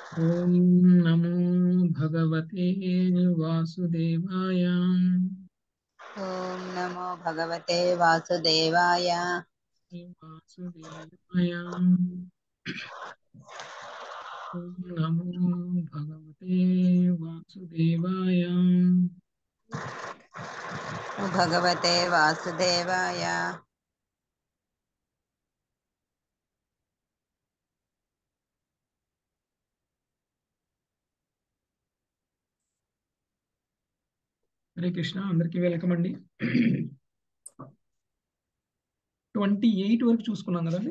ఓం నమో భగవతే వాసుదేవాయ ఓం నమో భగవతే వాసుదేవాయ వాసుదేవాయ ఓం నమో భగవతే వాసుదేవాయ భగవతే వాసుదేవాయ హరే కృష్ణ అందరికీ వెల్కమ్ అండి ట్వంటీ ఎయిట్ వరకు చూసుకున్నాం కదండి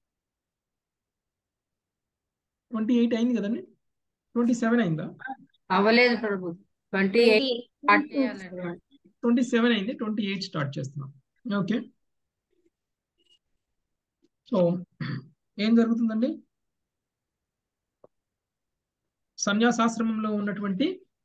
ట్వంటీ ఎయిట్ అయింది కదండి ట్వంటీ సెవెన్ అయిందా అవ్వలేదు ప్రభు ట్వంటీ ఎయిట్ స్టార్ట్ చేయాలి ట్వంటీ సెవెన్ అయింది ట్వంటీ ఎయిట్ స్టార్ట్ చేస్తున్నాం ఓకే సో ఏం జరుగుతుందండి సన్యాసాశ్రమంలో ఉన్నటువంటి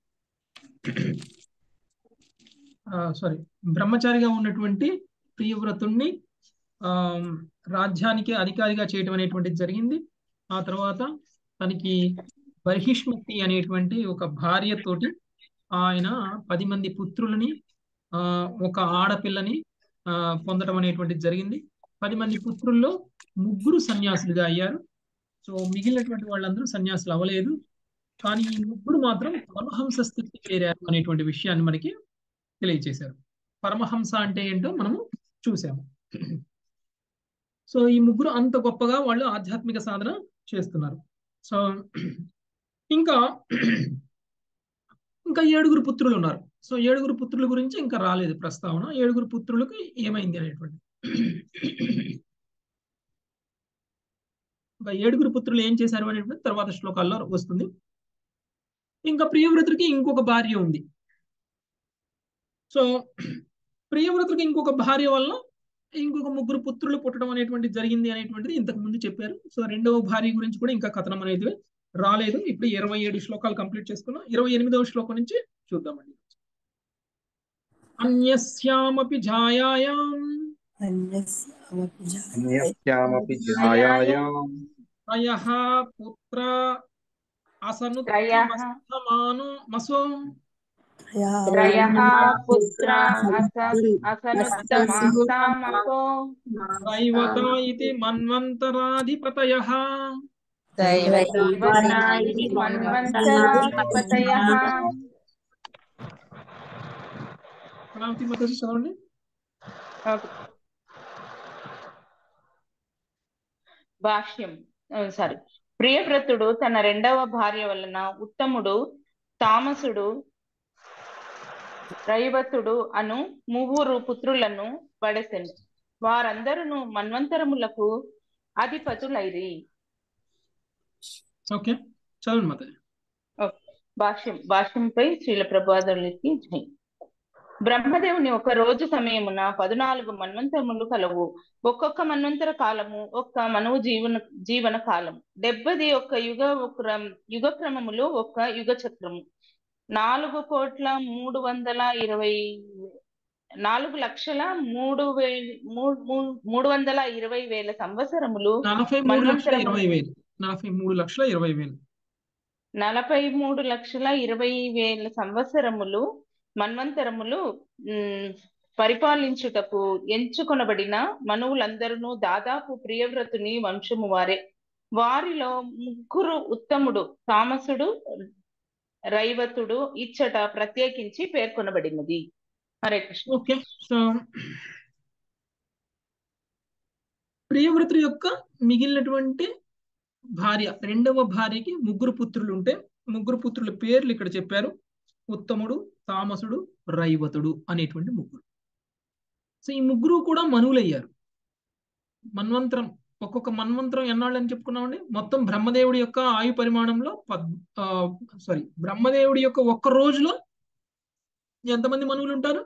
సారీ బ్రహ్మచారిగా ఉన్నటువంటి ప్రియవ్రతుణ్ణి ఆ, రాజ్యానికి అధికారిగా చేయటం అనేటువంటిది జరిగింది ఆ తర్వాత తనకి బర్హిష్మతి అనేటువంటి ఒక భార్యతోటి ఆయన పది మంది పుత్రులని ఆ, ఒక ఆడపిల్లని ఆ, పొందడం అనేటువంటిది జరిగింది పది మంది పుత్రుల్లో ముగ్గురు సన్యాసులుగా అయ్యారు సో మిగిలినటువంటి వాళ్ళందరూ సన్యాసులు అవ్వలేదు కానీ ఈ ముగ్గురు మాత్రం పరమహంస స్థితికి చేరారు అనేటువంటి విషయాన్ని మనకి తెలియజేశారు పరమహంస అంటే ఏంటో మనము చూసాము సో ఈ ముగ్గురు అంత గొప్పగా వాళ్ళు ఆధ్యాత్మిక సాధన చేస్తున్నారు సో ఇంకా ఇంకా ఏడుగురు పుత్రులు ఉన్నారు సో ఏడుగురు పుత్రుల గురించి ఇంకా రాలేదు ప్రస్తావన ఏడుగురు పుత్రులకు ఏమైంది అనేటువంటి ఇంకా ఏడుగురు పుత్రులు ఏం చేశారు అనేటువంటి తర్వాత శ్లోకాల్లో వస్తుంది ఇంకా ప్రియవ్రతుడికి ఇంకొక భార్య ఉంది సో ప్రియవ్రతుడికి ఇంకొక భార్య వల్ల ఇంకొక ముగ్గురు పుత్రులు పుట్టడం అనేటువంటి జరిగింది అనేటువంటిది ఇంతకు ముందు చెప్పారు సో రెండవ భార్య గురించి కూడా ఇంకా కథనం అనేది రాలేదు ఇప్పుడు ఇరవై ఏడు శ్లోకాలు కంప్లీట్ చేసుకున్నాం ఇరవై ఎనిమిదవ శ్లోకం నుంచి చూద్దామండి అన్యస్యామపి ఛాయాయాం అన్యస్యామపి ఛాయాయాం త్రయః పుత్ర త్రయః అసనుత్తమస్తమాను మసో త్రయః పుత్ర అసనుత్తమాస్తామపో దైవత ఇది మన్వంతరాధిపతయః దైవతా ఇది మన్వంతరాధిపతయః ప్రణామతి మాతాజీ చదవండి భాష్యం సారీ ప్రియవ్రతుడు తన రెండవ భార్య వలన ఉత్తముడు తామసుడు రైవతుడు అను ముగ్గురు పుత్రులను పడెసెను వారందరూ మన్వంతరములకు అధిపతులైరి ఓకే చదవండి మాతాజీ భాష్యం భాష్యంపై శ్రీల ప్రభాదులకి జై బ్రహ్మదేవుని ఒక రోజు సమయమున పద్నాలుగు మన్వంతరములు కలవు ఒక్కొక్క మన్వంతర కాలము ఒక్క మనువు జీవన జీవన కాలం డెబ్బది ఒక్క యుగ క్రమ యుగ క్రమములు ఒక్క యుగ చక్రము నాలుగు కోట్ల మూడు వందల ఇరవై నాలుగు లక్షల మూడు వేల మూడు మూడు- మూడు వందల ఇరవై వేల సంవత్సరములు నలభై మూడు లక్షల మన్వంతరము ఇరవై వేలు నలభై మూడు లక్షల ఇరవై వేలు నలభై మూడు లక్షల ఇరవై వేల సంవత్సరములు మన్వంతరములు ఉమ్, పరిపాలించుటకు ఎంచుకొనబడిన మనువులందరూ దాదాపు ప్రియవ్రతుని వంశము వారే వారిలో ముగ్గురు ఉత్తముడు తామసుడు రైవతుడు ఇచ్చట ప్రత్యేకించి పేర్కొనబడినది హరే కృష్ణ ఓకే సో ప్రియవ్రతుడి యొక్క మిగిలినటువంటి భార్య రెండవ భార్యకి ముగ్గురు పుత్రులు ఉంటే ముగ్గురు పుత్రుల పేర్లు ఇక్కడ చెప్పారు ఉత్తముడు తామసుడు రైవతుడు అనేటువంటి ముగ్గురు సో ఈ ముగ్గురు కూడా మనువులయ్యారు మన్వంతరం ఒక్కొక్క మన్వంతరం ఎన్నాళ్ళు అని చెప్పుకున్నామండి మొత్తం బ్రహ్మదేవుడి యొక్క ఆయు పరిమాణంలో పద్ సారీ బ్రహ్మదేవుడి యొక్క ఒక్క రోజులో ఎంతమంది మనువులు ఉంటారు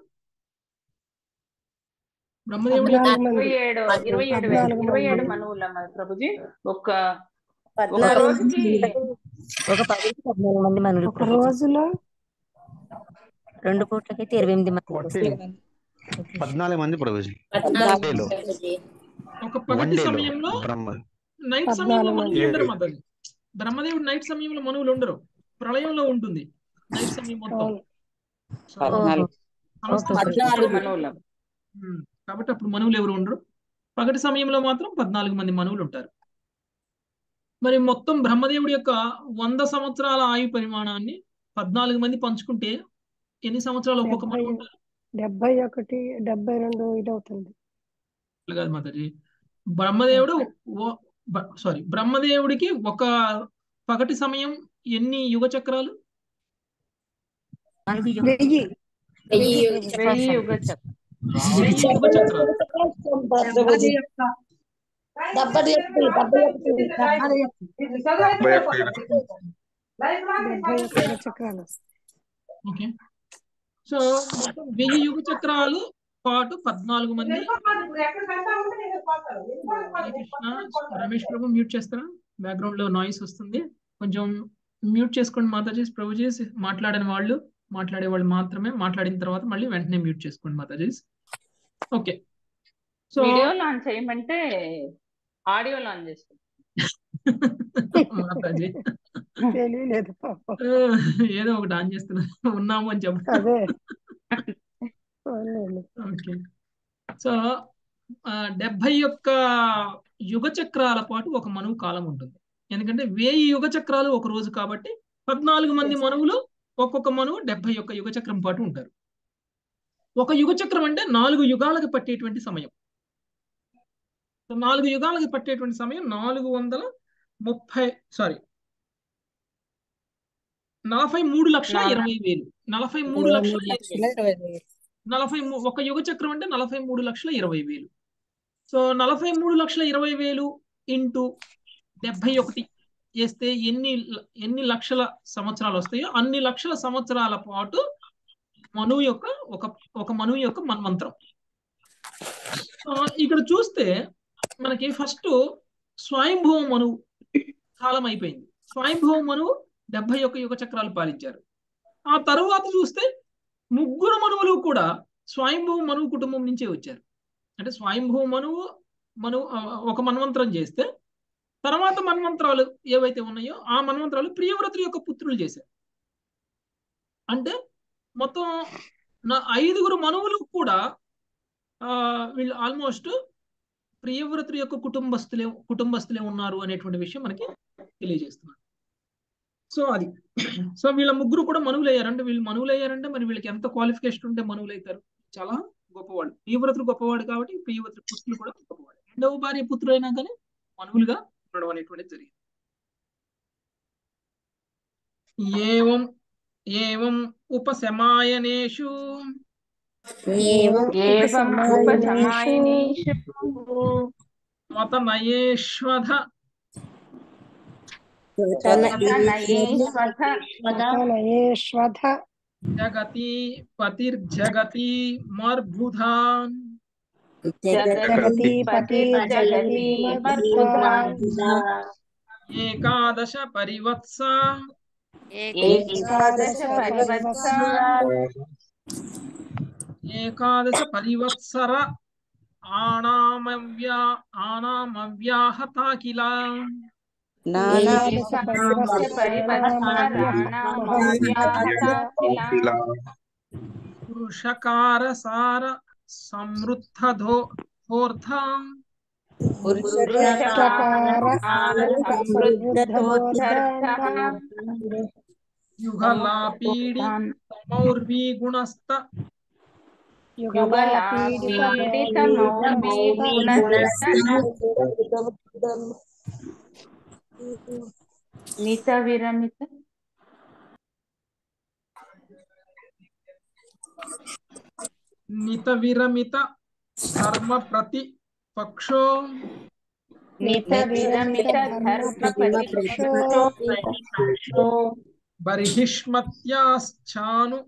బ్రహ్మదేవుడి యొక్క ఇరవై ఏడు ఇరవై ఏడు వేల ఇరవై ఏడు మనువుల ప్రభుజీ ఒక్క ఒక పద్నాలుగు రోజుకి ఒక పది పద్నాలుగు మంది మనులు ఒక రోజులో రెండు కోట్లకైతే ఇరవై ఎనిమిది మంది ఫార్టీ పద్నాలుగు మంది ప్రభుజీ పద్నాలుగు డేలో మంది. ఒక వన్ పగటి డేలో సమయంలో బ్రహ్మ నైట్ సమయంలో పద్నాలుగు మనుషులు మంది. ఉండరు మాతాజీ బ్రహ్మదేవుడు నైట్ సమయంలో మనువులు ఉండరు ప్రళయంలో ఉంటుంది నైట్ సమయం మొత్తం అవును సో పద్నాలుగు సమస్త పద్నాలుగు మనువులం ఉమ్, కాబట్టి అప్పుడు మనువులు ఎవరు ఉండరు పగటి సమయంలో మాత్రం పద్నాలుగు మంది మనువులు ఉంటారు మరి మొత్తం బ్రహ్మదేవుడి యొక్క వంద సంవత్సరాల ఆయు పరిమాణాన్ని పద్నాలుగు మంది పంచుకుంటే ఎన్ని సంవత్సరాలు ఒక్కొక్క డెబ్బై మనువు ఉంటారు డెబ్బై ఒకటి డెబ్బై రెండు ఇదవుతుంది అట్లా కాదు మాతాజీ బ్రహ్మదేవుడు సారీ బ్రహ్మదేవుడికి ఒక పగటి సమయం ఎన్ని యుగ చక్రాలు నాలుగు యుగ వెయ్యి వెయ్యి వెయ్యి యుగ చక్రాలు వెయ్యి యుగ చక్రం వెయ్యి యుగ చక్రాలు డెబ్బై ఒకటి డెబ్బై ఒకటి డెబ్బై ఒకటి డెబ్బై ఒకటి యుగ చక్రాలు ఓకే సో మొత్తం వెయ్యి యుగ చక్రాలు పాటు పద్నాలుగు మంది హరే కృష్ణ రమేష్ ప్రభు మ్యూట్ చేస్తారా బ్యాక్గ్రౌండ్ లో నాయిస్ వస్తుంది కొంచెం మ్యూట్ చేసుకోండి మాతాజీ ప్రభుజీ మాట్లాడిన వాళ్ళు మాట్లాడే వాళ్ళు మాత్రమే మాట్లాడిన తర్వాత మళ్ళీ వెంటనే మ్యూట్ చేసుకోండి మాతాజీ ఓకే సో వీడియో లాంచ్ చేయమంటే ఆడియో లాంచ్ చేస్తాం మాతాజీ తెలియలేదు పాపం ఏదో ఒకటి ఆన్ చేస్తున్నా ఉన్నాము అని చెప్పు అదే అవునండి. ఓకే సో ఆ, డెబ్బై యొక్క యుగ చక్రాల పాటు ఒక మనువు కాలం ఉంటుంది ఎందుకంటే వెయ్యి యుగ చక్రాలు ఒక రోజు కాబట్టి పద్నాలుగు మంది మనువులు ఒక్కొక్క మనువు డెబ్బై ఒక్క యుగ చక్రం పాటు ఉంటారు ఒక యుగ చక్రం అంటే నాలుగు యుగాలకు పట్టేటువంటి సమయం సో నాలుగు యుగాలకు పట్టేటువంటి సమయం నాలుగు వందల ముప్పై సారీ నలభై మూడు లక్షల ఇరవై వేలు నలభై మూడు లక్షల ఇరవై వేలు. నలభై మూ- ఒక యుగ చక్రం అంటే నలభై మూడు లక్షల ఇరవై వేలు సో నలభై మూడు లక్షల ఇరవై వేలు ఇంటూ డెబ్బై ఒకటి చేస్తే ఎన్ని ల- ఎన్ని లక్షల సంవత్సరాలు వస్తాయో అన్ని లక్షల సంవత్సరాల పాటు మనువు యొక్క ఒక ఒక మనువు యొక్క మన్వంతరం సో ఇక్కడ చూస్తే మనకి ఫస్ట్ స్వయంభవ మనువు కాలం అయిపోయింది స్వయంభవ మనువు డెబ్బై ఒక్క యుగ చక్రాలు పాలించారు ఆ తరువాత చూస్తే ముగ్గురు మనువులు కూడా స్వయంభవ మనువు కుటుంబం నుంచే వచ్చారు అంటే స్వయంభవ మనువు మనువు ఆ, ఒక మన్వంతరం చేస్తే తర్వాత మన్వంతరాలు ఏవైతే ఉన్నాయో ఆ మన్వంతరాలు ప్రియవ్రతుల యొక్క పుత్రులు చేశారు అంటే మొత్తం నా ఐదుగురు మనువులు కూడా ఆ, వీళ్ళు ఆల్మోస్ట్ ప్రియవ్రతుల యొక్క కుటుంబస్తులే కుటుంబస్తులే ఉన్నారు అనేటువంటి విషయం మనకి తెలియజేస్తున్నారు సో అది సో వీళ్ళ ముగ్గురు కూడా మనువులు అయ్యారు అంటే వీళ్ళు మనువులు అయ్యారంటే మరి వీళ్ళకి ఎంత క్వాలిఫికేషన్ ఉంటే మనువులు అవుతారు చాలా గొప్పవాళ్ళు ప్రియవ్రతులు గొప్పవాడు కాబట్టి ప్రియవ్రతుల పుత్రులు కూడా గొప్పవాడు రెండవ భార్య పుత్రులు అయినా కానీ మనువులుగా ఉండడం అనేటువంటిది జరిగింది ఏవం ఏవం ఉపశమాయనేషు ఏవం ఏవం ఉపశమాయనేషు మతనయేష్వధ తనయేష్వథ తనయేష్వధ జగతి పతిర్జగతి మర్బుధాన్ జగతి పతి జగతి మర్భుతాన్ ఏకాదశ పరివత్స ఏకాదశ పరివత్స ఏకాదశ పరివత్సర ఆనామవ్యా ఆనామవ్యాహత కిల నానాదశ ఏకాదశ పరివత్సరాణామవ్యాహత పురుషకార సార సమృద్ధో ధోర్ధ యుగలాపీడి మౌర్వీ గుణస్థ మిత విరమిత నిత విరమిత ధర్మ ప్రతి పక్షో మిత విరమిత ధర్మ పరిపక్షో బర్హిష్మత్యాశ్చాను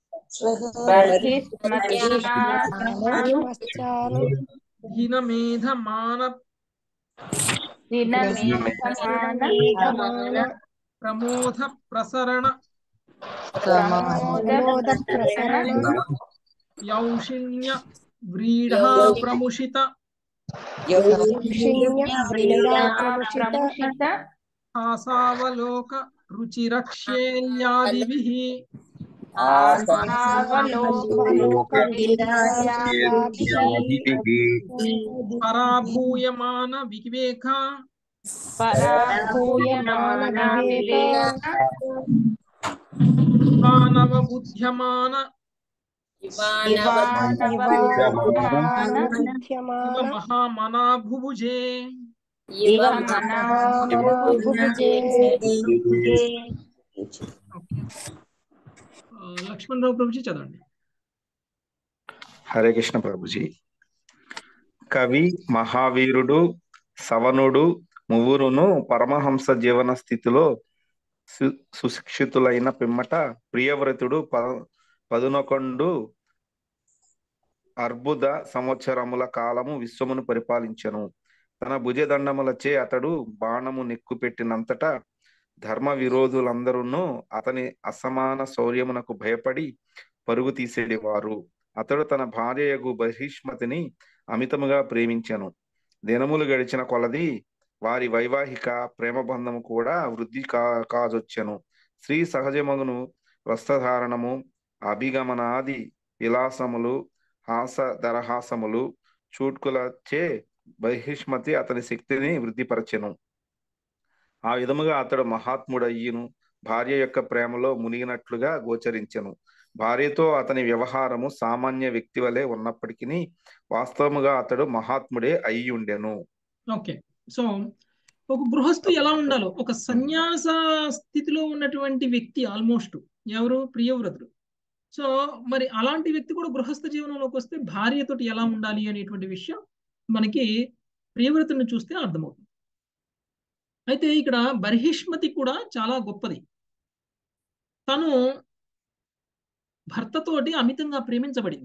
బర్హిష్మత్యాను హినమేధ మాన దినమేధమాన ప్రమోద ప్రసరణ ప్రమోద ప్రసరణ యౌషిణ్య వ్రీఢా ప్రముషిత ప్రముషిత ఆసావలోక రుచిరక్షేల్యాదిభిః పరాభూయమాన వివేక మానవ బుద్ధ్యమాన ఇవ మహామనాభుభుజే ఆ, లక్ష్మణరావు ప్రభుజీ చదవండి హరే కృష్ణ ప్రభుజీ కవి మహావీరుడు సవనుడు మువ్వురును పరమహంస జీవన స్థితిలో సు- సుశిక్షితులైన పిమ్మట ప్రియవ్రతుడు ప పదునొకండు అర్బుద సంవత్సరముల కాలము విశ్వమును పరిపాలించెను తన భుజదండములచే అతడు బాణము నెక్కుపెట్టినంతటా ధర్మ విరోధులందరూ అతని అసమాన శౌర్యమునకు భయపడి పరుగు తీసేవారు అతడు తన భార్యయగు బహిష్మతిని అమితముగా ప్రేమించెను దినములు గడిచిన కొలది వారి వైవాహిక ప్రేమ బంధము కూడా వృద్ధి కా కాజొచ్చెను స్త్రీ సహజమగును వస్త్రధారణము అభిగమనాది విలాసములు హాస దరహాసములు చూట్కులచే బహిష్మతి అతని శక్తిని వృద్ధిపరచెను ఆ విధముగా అతడు మహాత్ముడయ్యును భార్య యొక్క ప్రేమలో మునిగినట్లుగా గోచరించెను భార్యతో అతని వ్యవహారము సామాన్య వ్యక్తి వలె ఉన్నప్పటికీ వాస్తవముగా అతడు మహాత్ముడే అయి ఉండెను ఓకే సో ఒక గృహస్థు ఎలా ఉండాలో ఒక సన్యాస స్థితిలో ఉన్నటువంటి వ్యక్తి ఆల్మోస్ట్ ఎవరు ప్రియవ్రతుడు సో మరి అలాంటి వ్యక్తి కూడా గృహస్థ జీవనంలోకి వస్తే భార్యతోటి ఎలా ఉండాలి అనేటువంటి విషయం మనకి ప్రియవ్రతుని చూస్తే అర్థమవుతుంది అయితే ఇక్కడ బర్హిష్మతి కూడా చాలా గొప్పది తను భర్తతోటి అమితంగా ప్రేమించబడింది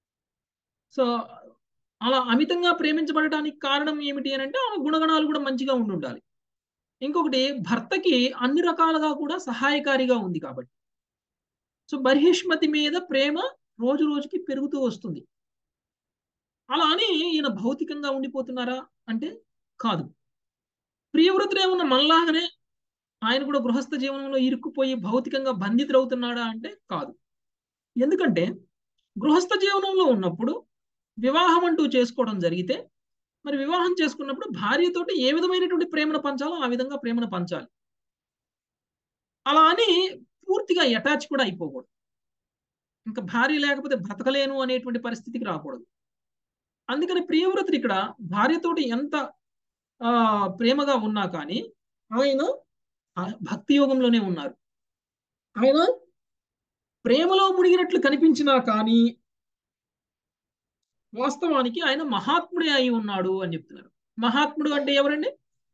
సో అలా అమితంగా ప్రేమించబడటానికి కారణం ఏమిటి అని అంటే ఆమె గుణగణాలు కూడా మంచిగా ఉండి ఉండాలి ఇంకొకటి భర్తకి అన్ని రకాలుగా కూడా సహాయకారిగా ఉంది కాబట్టి సో బర్హిష్మతి మీద ప్రేమ రోజు రోజుకి పెరుగుతూ వస్తుంది అలా అని ఈయన భౌతికంగా ఉండిపోతున్నారా అంటే కాదు ప్రియవ్రతుడు ఏమన్నా మనలాగానే ఆయన కూడా గృహస్థ జీవనంలో ఇరుక్కుపోయి భౌతికంగా బంధితుడవుతున్నాడా అంటే కాదు ఎందుకంటే గృహస్థ జీవనంలో ఉన్నప్పుడు వివాహం అంటూ చేసుకోవడం జరిగితే మరి వివాహం చేసుకున్నప్పుడు భార్యతోటి ఏ విధమైనటువంటి ప్రేమను పంచాలో ఆ విధంగా ప్రేమను పంచాలి అలా అని పూర్తిగా అటాచ్ కూడా అయిపోకూడదు ఇంకా భార్య లేకపోతే బ్రతకలేను అనేటువంటి పరిస్థితికి రాకూడదు అందుకని ప్రియవ్రతుడు ఇక్కడ భార్యతోటి ఎంత ఆ ప్రేమగా ఉన్నా కానీ ఆయన ఆ భక్తి యోగంలోనే ఉన్నారు ఆయన ప్రేమలో మునిగినట్లు కనిపించినా కానీ వాస్తవానికి ఆయన మహాత్ముడే అయి ఉన్నాడు అని చెప్తున్నారు మహాత్ముడు అంటే ఎవరండి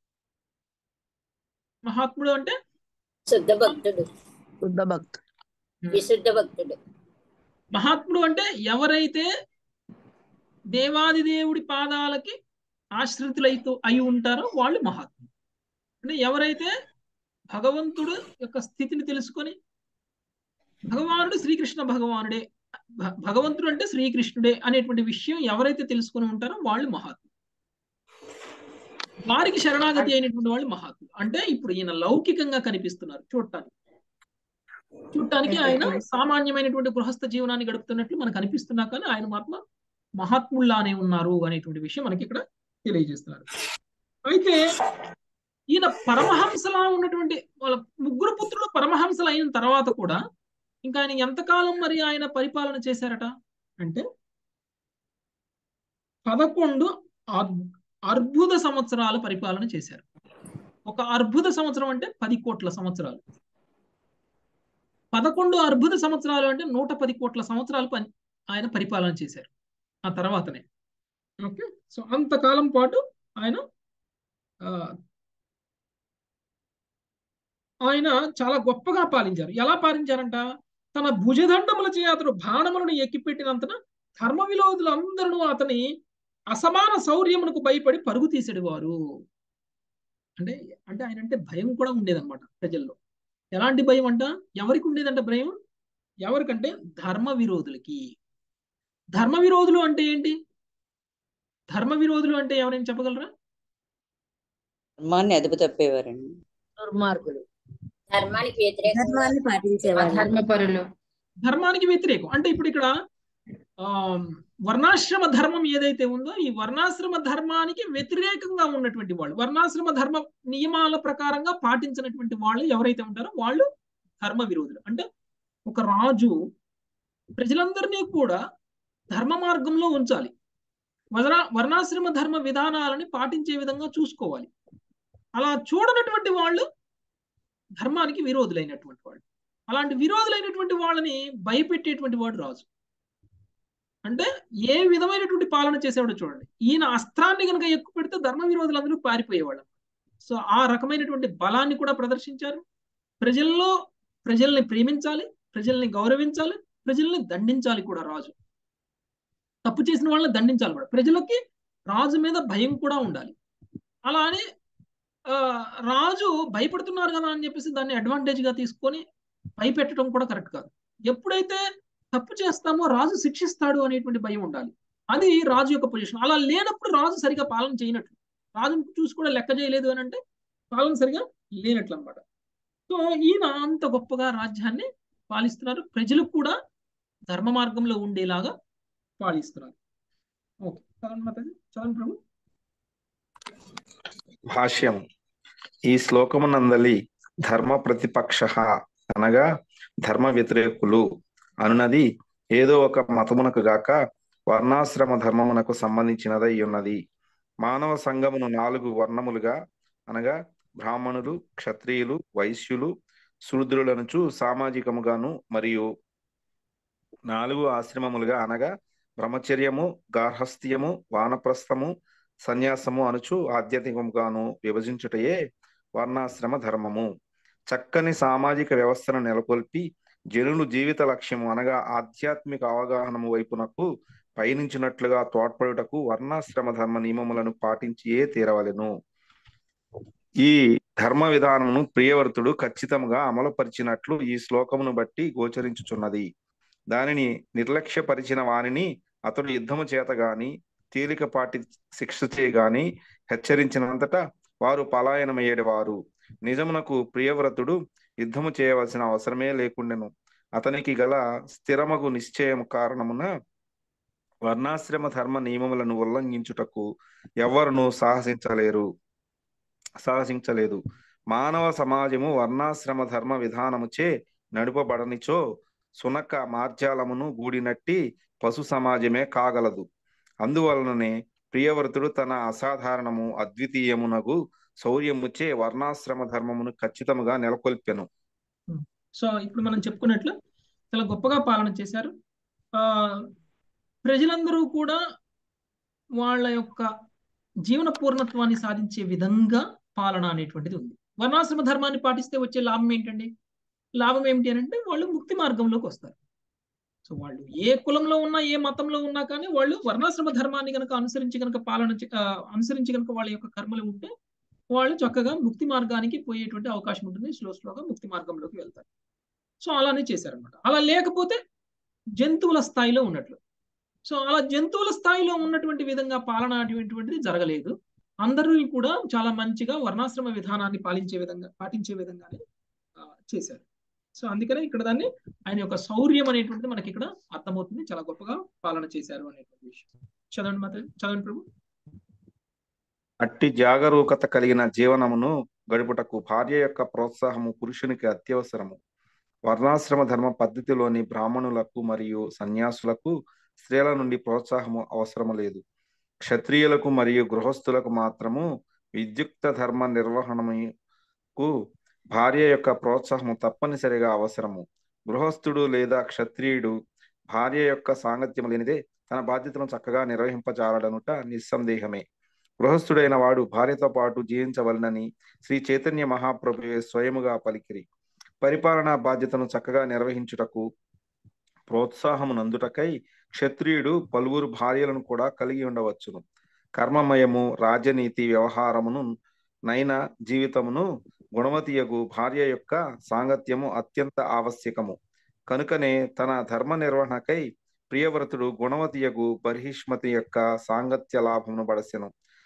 మహాత్ముడు అంటే శుద్ధ భక్తుడు శుద్ధ భక్తుడు విశుద్ధ భక్తుడు మహాత్ముడు అంటే ఎవరైతే దేవాది దేవుడి పాదాలకి ఆశ్రితులైతూ అయి ఉంటారో వాళ్ళు మహాత్ముడు అంటే ఎవరైతే భగవంతుడు యొక్క స్థితిని తెలుసుకొని భగవానుడు శ్రీకృష్ణ భగవానుడే భ- భగవంతుడు అంటే శ్రీకృష్ణుడే అనేటువంటి విషయం ఎవరైతే తెలుసుకొని ఉంటారో వాళ్ళు మహాత్ములు వారికి శరణాగతి అయినటువంటి వాళ్ళు మహాత్ములు అంటే ఇప్పుడు ఈయన లౌకికంగా కనిపిస్తున్నారు చూడటానికి చూడటానికి ఆయన సామాన్యమైనటువంటి గృహస్థ జీవనాన్ని గడుపుతున్నట్లు మనకు అనిపిస్తున్నా కానీ ఆయన మాత్రం మహాత్ముల్లానే ఉన్నారు అనేటువంటి విషయం మనకి ఇక్కడ తెలియజేస్తున్నారు అయితే ఈయన పరమహంసలా ఉన్నటువంటి వాళ్ళ ముగ్గురు పుత్రులు పరమహంసలు అయిన తర్వాత కూడా ఇంకా ఆయన ఎంతకాలం మరి ఆయన పరిపాలన చేశారట అంటే పదకొండు అద్- అర్బుద సంవత్సరాల పరిపాలన చేశారు ఒక అర్బుద సంవత్సరం అంటే పది కోట్ల సంవత్సరాలు పదకొండు అర్బుద సంవత్సరాలు అంటే నూట పది కోట్ల సంవత్సరాలు పని ఆయన పరిపాలన చేశారు ఆ తర్వాతనే ఓకే సో అంతకాలం పాటు ఆయన ఆ, ఆయన చాలా గొప్పగా పాలించారు ఎలా పాలించారంట తన భుజదండముల చే అతడు బాణములను ఎక్కిపెట్టినంతన ధర్మ విరోధులందరూ అతని అసమాన శౌర్యమునకు భయపడి పరుగు తీసేవారు అంటే అంటే ఆయన అంటే భయం కూడా ఉండేదన్నమాట ప్రజల్లో ఎలాంటి భయం అంట ఎవరికి ఉండేదంట భయం ఎవరికంటే ధర్మ విరోధులకి ధర్మ విరోధులు అంటే ఏంటి ధర్మ విరోధులు అంటే ఎవరైనా చెప్పగలరా ధర్మాన్ని అదుపు తప్పేవారండి ఆ, దుర్మార్గులు ధర్మానికి వ్యతిరేకంగా ధర్మాన్ని పాటించేవాళ్ళు అధర్మపరులు ధర్మానికి వ్యతిరేకం అంటే ఇప్పుడు ఇక్కడ ఆ వర్ణాశ్రమ ధర్మం ఏదైతే ఉందో ఈ వర్ణాశ్రమ ధర్మానికి వ్యతిరేకంగా ఉన్నటువంటి వాళ్ళు వర్ణాశ్రమ ధర్మ నియమాల ప్రకారంగా పాటించినటువంటి వాళ్ళు ఎవరైతే ఉంటారో వాళ్ళు ధర్మ విరోధులు అంటే ఒక రాజు ప్రజలందరినీ కూడా ధర్మ మార్గంలో ఉంచాలి వర్ణ వర్ణాశ్రమ ధర్మ విధానాలని పాటించే విధంగా చూసుకోవాలి అలా చూడనటువంటి వాళ్ళు ధర్మానికి విరోధులైనటువంటి వాళ్ళు అలాంటి విరోధులైనటువంటి వాళ్ళని భయపెట్టేటువంటి వాడు రాజు అంటే ఏ విధమైనటువంటి పాలన చేసేవాడో చూడండి ఈయన అస్త్రాన్ని కనుక ఎక్కువ పెడితే ధర్మ విరోధులందరూ పారిపోయేవాళ్ళు సో ఆ రకమైనటువంటి బలాన్ని కూడా ప్రదర్శించారు ప్రజల్లో ప్రజల్ని ప్రేమించాలి ప్రజల్ని గౌరవించాలి ప్రజల్ని దండించాలి కూడా రాజు తప్పు చేసిన వాళ్ళని దండించాలి కూడా ప్రజలకి రాజు మీద భయం కూడా ఉండాలి అలా అని ఆ, రాజు భయపడుతున్నారు కదా అని చెప్పేసి దాన్ని అడ్వాంటేజ్ గా తీసుకొని భయపెట్టడం కూడా కరెక్ట్ కాదు ఎప్పుడైతే తప్పు చేస్తామో రాజు శిక్షిస్తాడు అనేటువంటి భయం ఉండాలి అది రాజు యొక్క పొజిషన్ అలా లేనప్పుడు రాజు సరిగా పాలన చేయనట్లు రాజును చూసి కూడా లెక్క చేయలేదు అని అంటే పాలన సరిగా లేనట్లు అనమాట సో ఈయన అంత గొప్పగా రాజ్యాన్ని పాలిస్తున్నారు ప్రజలు కూడా ధర్మ మార్గంలో ఉండేలాగా పాలిస్తున్నారు ఓకే చదవండి మాతాజీ చదవండి ప్రభు భాష్యం ఈ శ్లోకమునందలి ధర్మ ప్రతిపక్ష అనగా ధర్మ వ్యతిరేకులు అనునది ఏదో ఒక మతమునకు గాక వర్ణాశ్రమ ధర్మమునకు సంబంధించినదై ఉన్నది మానవ సంఘమును నాలుగు వర్ణములుగా అనగా బ్రాహ్మణులు క్షత్రియులు వైశ్యులు శూద్రులనుచు సామాజికముగాను మరియు నాలుగు ఆశ్రమములుగా అనగా బ్రహ్మచర్యము గార్హస్థ్యము వానప్రస్థము సన్యాసము అనుచు ఆధ్యాత్మికముగాను విభజించుటయే వర్ణాశ్రమ ధర్మము చక్కని సామాజిక వ్యవస్థను నెలకొల్పి జనులు జీవిత లక్ష్యము అనగా ఆధ్యాత్మిక అవగాహనము వైపునకు పయనించినట్లుగా తోడ్పడుటకు వర్ణాశ్రమ ధర్మ నియమములను పాటించియే తీరవలెను ఈ ధర్మ విధానమును ప్రియవర్తుడు ఖచ్చితంగా అమలుపరిచినట్లు ఈ శ్లోకమును బట్టి గోచరించుచున్నది దానిని నిర్లక్ష్యపరిచిన వానిని అతడు యుద్ధము చేత గాని తేలికపాటి శిక్ష చేయగాని హెచ్చరించినంతటా వారు పలాయనమయ్యేవారు నిజమునకు ప్రియవ్రతుడు యుద్ధము చేయవలసిన అవసరమే లేకుండెను అతనికి గల స్థిరమగు నిశ్చయం కారణమున వర్ణాశ్రమ ధర్మ నియమములను ఉల్లంఘించుటకు ఎవరును సాహసించలేరు సాహసించలేదు మానవ సమాజము వర్ణాశ్రమ ధర్మ విధానముచే నడుపబడనిచో సునక మార్జాలమును గూడినట్టి పశు సమాజమే కాగలదు అందువలననే ప్రియవర్తుడు తన అసాధారణము అద్వితీయమునగు శౌర్యముచే వర్ణాశ్రమ ధర్మమును ఖచ్చితముగా నెలకొల్పెను సో ఇప్పుడు మనం చెప్పుకున్నట్లు చాలా గొప్పగా పాలన చేశారు ఆ ప్రజలందరూ కూడా వాళ్ళ యొక్క జీవన పూర్ణత్వాన్ని సాధించే విధంగా పాలన అనేటువంటిది ఉంది వర్ణాశ్రమ ధర్మాన్ని పాటిస్తే వచ్చే లాభం ఏంటండి లాభం ఏమిటి అని అంటే వాళ్ళు ముక్తి మార్గంలోకి వస్తారు సో వాళ్ళు ఏ కులంలో ఉన్నా ఏ మతంలో ఉన్నా కానీ వాళ్ళు వర్ణాశ్రమ ధర్మాన్ని కనుక అనుసరించి కనుక పాలన చే- ఆ, అనుసరించి కనుక వాళ్ళ యొక్క కర్మలు ఉంటే వాళ్ళు చక్కగా ముక్తి మార్గానికి పోయేటువంటి అవకాశం ఉంటుంది స్లో స్లోగా ముక్తి మార్గంలోకి వెళ్తారు సో అలానే చేశారనమాట అలా లేకపోతే జంతువుల స్థాయిలో ఉన్నట్లు సో అలా జంతువుల స్థాయిలో ఉన్నటువంటి విధంగా పాలన అటువంటిది జరగలేదు అందరూ కూడా చాలా మంచిగా వర్ణాశ్రమ విధానాన్ని పాలించే విధంగా పాటించే విధంగానే ఆ, చేశారు సో అందుకనే ఇక్కడ దాన్ని ఆయన యొక్క శౌర్యం అనేటువంటిది మనకి ఇక్కడ అర్థమవుతుంది చాలా గొప్పగా పాలన చేశారు అనేటువంటి విషయం చదవండి మాత చదవండి ప్రభు అట్టి జాగరూకత కలిగిన జీవనమును గడుపుటకు భార్య యొక్క ప్రోత్సాహము పురుషునికి అత్యవసరము వర్ణాశ్రమ ధర్మ పద్ధతిలోని బ్రాహ్మణులకు మరియు సన్యాసులకు స్త్రీల నుండి ప్రోత్సాహము అవసరము లేదు క్షత్రియులకు మరియు గృహస్థులకు మాత్రము విద్యుక్త ధర్మ నిర్వహణకు భార్య యొక్క ప్రోత్సాహము తప్పనిసరిగా అవసరము గృహస్థుడు లేదా క్షత్రియుడు భార్య యొక్క సాంగత్యం లేనిదే తన బాధ్యతను చక్కగా నిర్వహింపజాలడనుట నిస్సందేహమే గృహస్థుడైన వాడు భార్యతో పాటు జీవించవలనని శ్రీ చైతన్య మహాప్రభువే స్వయముగా పలికిరి పరిపాలనా బాధ్యతను చక్కగా నిర్వహించుటకు ప్రోత్సాహమునందుటకై క్షత్రియుడు పలువురు భార్యలను కూడా కలిగి ఉండవచ్చును కర్మమయము రాజనీతి వ్యవహారమును నైన జీవితమును గుణవతియగు భార్య యొక్క సాంగత్యము అత్యంత ఆవశ్యకము కనుకనే తన ధర్మ నిర్వహణకై ప్రియవ్రతుడు గుణవతియగు బర్హిష్మతి యొక్క సాంగత్య లాభమును బడసెను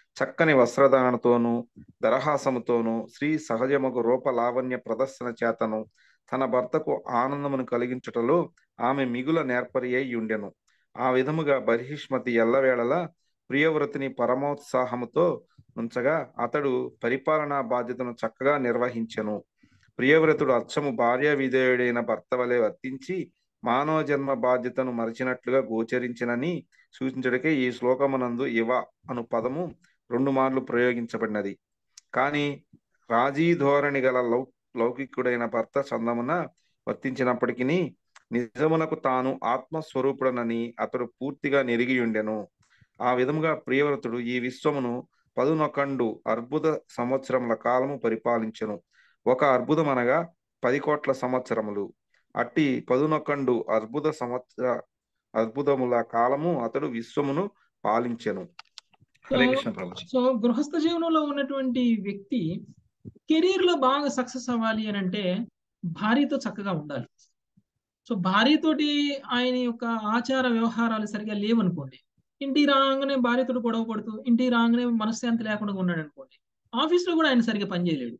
చక్కని వస్త్రధారణతోనూ దరహాసముతోనూ స్త్రీ సహజముకు రూప లావణ్య ప్రదర్శన చేతను తన భర్తకు ఆనందమును కలిగించుటలో ఆమె మిగుల నేర్పరి అయి ఉండెను ఆ విధముగా బర్హిష్మతి ఎల్లవేళలా ప్రియవ్రతిని పరమోత్సాహముతో ఉంచగా అతడు పరిపాలనా బాధ్యతను చక్కగా నిర్వహించెను ప్రియవ్రతుడు అచ్చము భార్య విధేయుడైన భర్త వలె వర్తించి మానవ జన్మ బాధ్యతను మరచినట్లుగా గోచరించినని సూచించడకే ఈ శ్లోకమునందు ఇవ అను పదము రెండు మార్లు ప్రయోగించబడినది కానీ రాజీ ధోరణి గల లౌ లౌకికుడైన భర్త చందమున వర్తించినప్పటికీ నిజమునకు తాను ఆత్మస్వరూపుడనని అతడు పూర్తిగా నెరిగి ఉండెను ఆ విధముగా ప్రియవ్రతుడు ఈ విశ్వమును పదునొకండు అర్బుద సంవత్సరముల కాలము పరిపాలించెను ఒక అర్బుదం అనగా పది కోట్ల సంవత్సరములు అట్టి పదునొకండు అర్బుద సంవత్సర అద్భుతముల కాలము అతడు విశ్వమును పాలించెను హరే కృష్ణ ప్రభు సో గృహస్థ జీవనంలో ఉన్నటువంటి వ్యక్తి కెరీర్ లో బాగా సక్సెస్ అవ్వాలి అని అంటే భార్యతో చక్కగా ఉండాలి సో భార్యతోటి ఆయన యొక్క ఆచార వ్యవహారాలు సరిగా లేవనుకోండి ఇంటికి రాగానే భార్యతో గొడవ పడుతూ ఇంటికి రాగానే మనశ్శాంతి లేకుండా ఉన్నాడు అనుకోండి ఆఫీస్ లో కూడా ఆయన సరిగా పనిచేయలేడు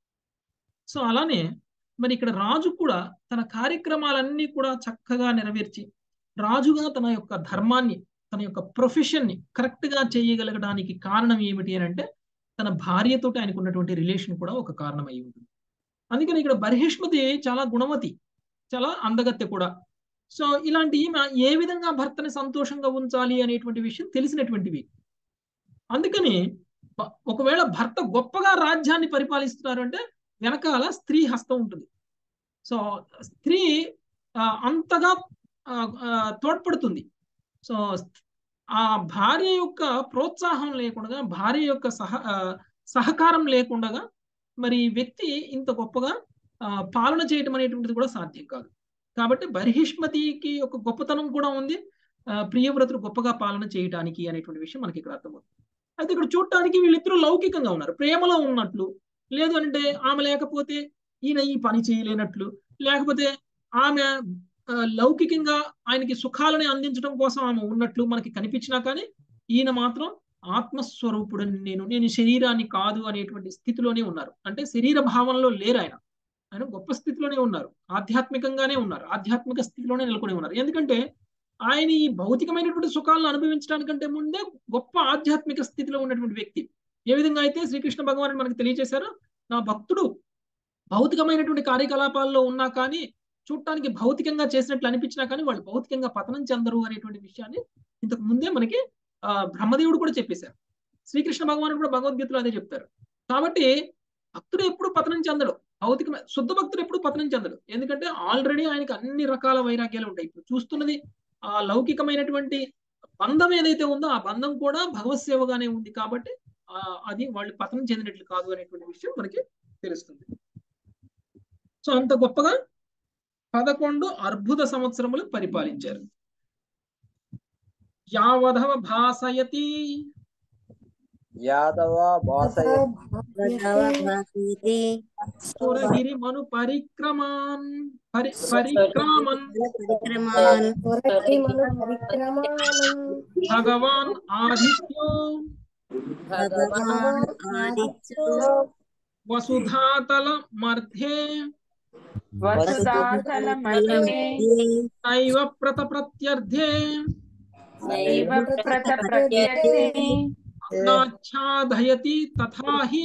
సో అలానే మరి ఇక్కడ రాజు కూడా తన కార్యక్రమాలన్నీ కూడా చక్కగా నెరవేర్చి రాజుగా తన యొక్క ధర్మాన్ని తన యొక్క ప్రొఫెషన్ ని కరెక్ట్ గా చేయగలగడానికి కారణం ఏమిటి అని అంటే తన భార్యతోటి ఆయనకు ఉన్నటువంటి రిలేషన్ కూడా ఒక కారణం అయి ఉంటుంది అందుకని ఇక్కడ బర్హిష్మతి చాలా గుణవతి చాలా అందగత్తె కూడా సో ఇలాంటి ఈమె ఏ విధంగా భర్తని సంతోషంగా ఉంచాలి అనేటువంటి విషయం తెలిసినటువంటివి అందుకని బ- ఒకవేళ భర్త గొప్పగా రాజ్యాన్ని పరిపాలిస్తున్నారు అంటే వెనకాల స్త్రీ హస్తం ఉంటుంది సో స్త్రీ ఆ, అంతగా ఆ, ఆ, తోడ్పడుతుంది సో ఆ భార్య యొక్క ప్రోత్సాహం లేకుండా భార్య యొక్క సహ ఆ, సహకారం లేకుండా మరి ఈ వ్యక్తి ఇంత గొప్పగా ఆ, పాలన చేయటం అనేటువంటిది కూడా సాధ్యం కాదు కాబట్టి బర్హిష్మతికి ఒక గొప్పతనం కూడా ఉంది ఆ, ప్రియవ్రతుడు గొప్పగా పాలన చేయటానికి అనేటువంటి విషయం మనకి ఇక్కడ అర్థమవుతుంది అయితే ఇక్కడ చూడటానికి వీళ్ళిద్దరూ లౌకికంగా ఉన్నారు ప్రేమలో ఉన్నట్లు లేదు అంటే ఆమె లేకపోతే ఈయన ఈ పని చేయలేనట్లు లేకపోతే ఆమె ఆ, లౌకికంగా ఆయనకి సుఖాలని అందించడం కోసం ఆమె ఉన్నట్లు మనకి కనిపించినా కానీ ఈయన మాత్రం ఆత్మస్వరూపుడని నేను నేను శరీరాన్ని కాదు అనేటువంటి స్థితిలోనే ఉన్నారు అంటే శరీర భావంలో లేరు ఆయన ఆయన గొప్ప స్థితిలోనే ఉన్నారు ఆధ్యాత్మికంగానే ఉన్నారు ఆధ్యాత్మిక స్థితిలోనే నెలకొని ఉన్నారు ఎందుకంటే ఆయన ఈ భౌతికమైనటువంటి సుఖాలను అనుభవించడానికంటే ముందే గొప్ప ఆధ్యాత్మిక స్థితిలో ఉన్నటువంటి వ్యక్తి ఏ విధంగా అయితే శ్రీకృష్ణ భగవానుడు మనకు తెలియజేశారో నా భక్తుడు భౌతికమైనటువంటి కార్యకలాపాల్లో ఉన్నా కానీ చూడటానికి భౌతికంగా చేసినట్లు అనిపించినా కానీ వాళ్ళు భౌతికంగా పతనం చెందరు అనేటువంటి విషయాన్ని ఇంతకు ముందే మనకి ఆ బ్రహ్మదేవుడు కూడా చెప్పేశారు శ్రీకృష్ణ భగవానుడు కూడా భగవద్గీతలో అదే చెప్తారు కాబట్టి భక్తుడు ఎప్పుడు పతనం చెందడు భౌతిక శుద్ధ భక్తుడు ఎప్పుడు పతనం చెందడు ఎందుకంటే ఆల్రెడీ ఆయనకి అన్ని రకాల వైరాగ్యాలు ఉంటాయి ఇప్పుడు చూస్తున్నది ఆ లౌకికమైనటువంటి బంధం ఏదైతే ఉందో ఆ బంధం కూడా భగవత్ సేవగానే ఉంది కాబట్టి ఆ అది వాళ్ళు పతనం చెందినట్లు కాదు అనేటువంటి విషయం మనకి తెలుస్తుంది సో అంత గొప్పగా పదకొండు అద్భుత సంవత్సరములు పరిపాలించారు యావధవ భాసయతి యాదవ భాసయతి సురగిరి మను పరిక్రమాన్ పరి పరిక్రమన్ భగవాన్ ఆదిత్యో వసుధాతల మధ్యే వసుధాతల మధ్యే నైవ ప్రత ప్రత్యర్థే నైవ ప్రత ప్రత్యర్థే నాచ్ఛాదయతి తథాహి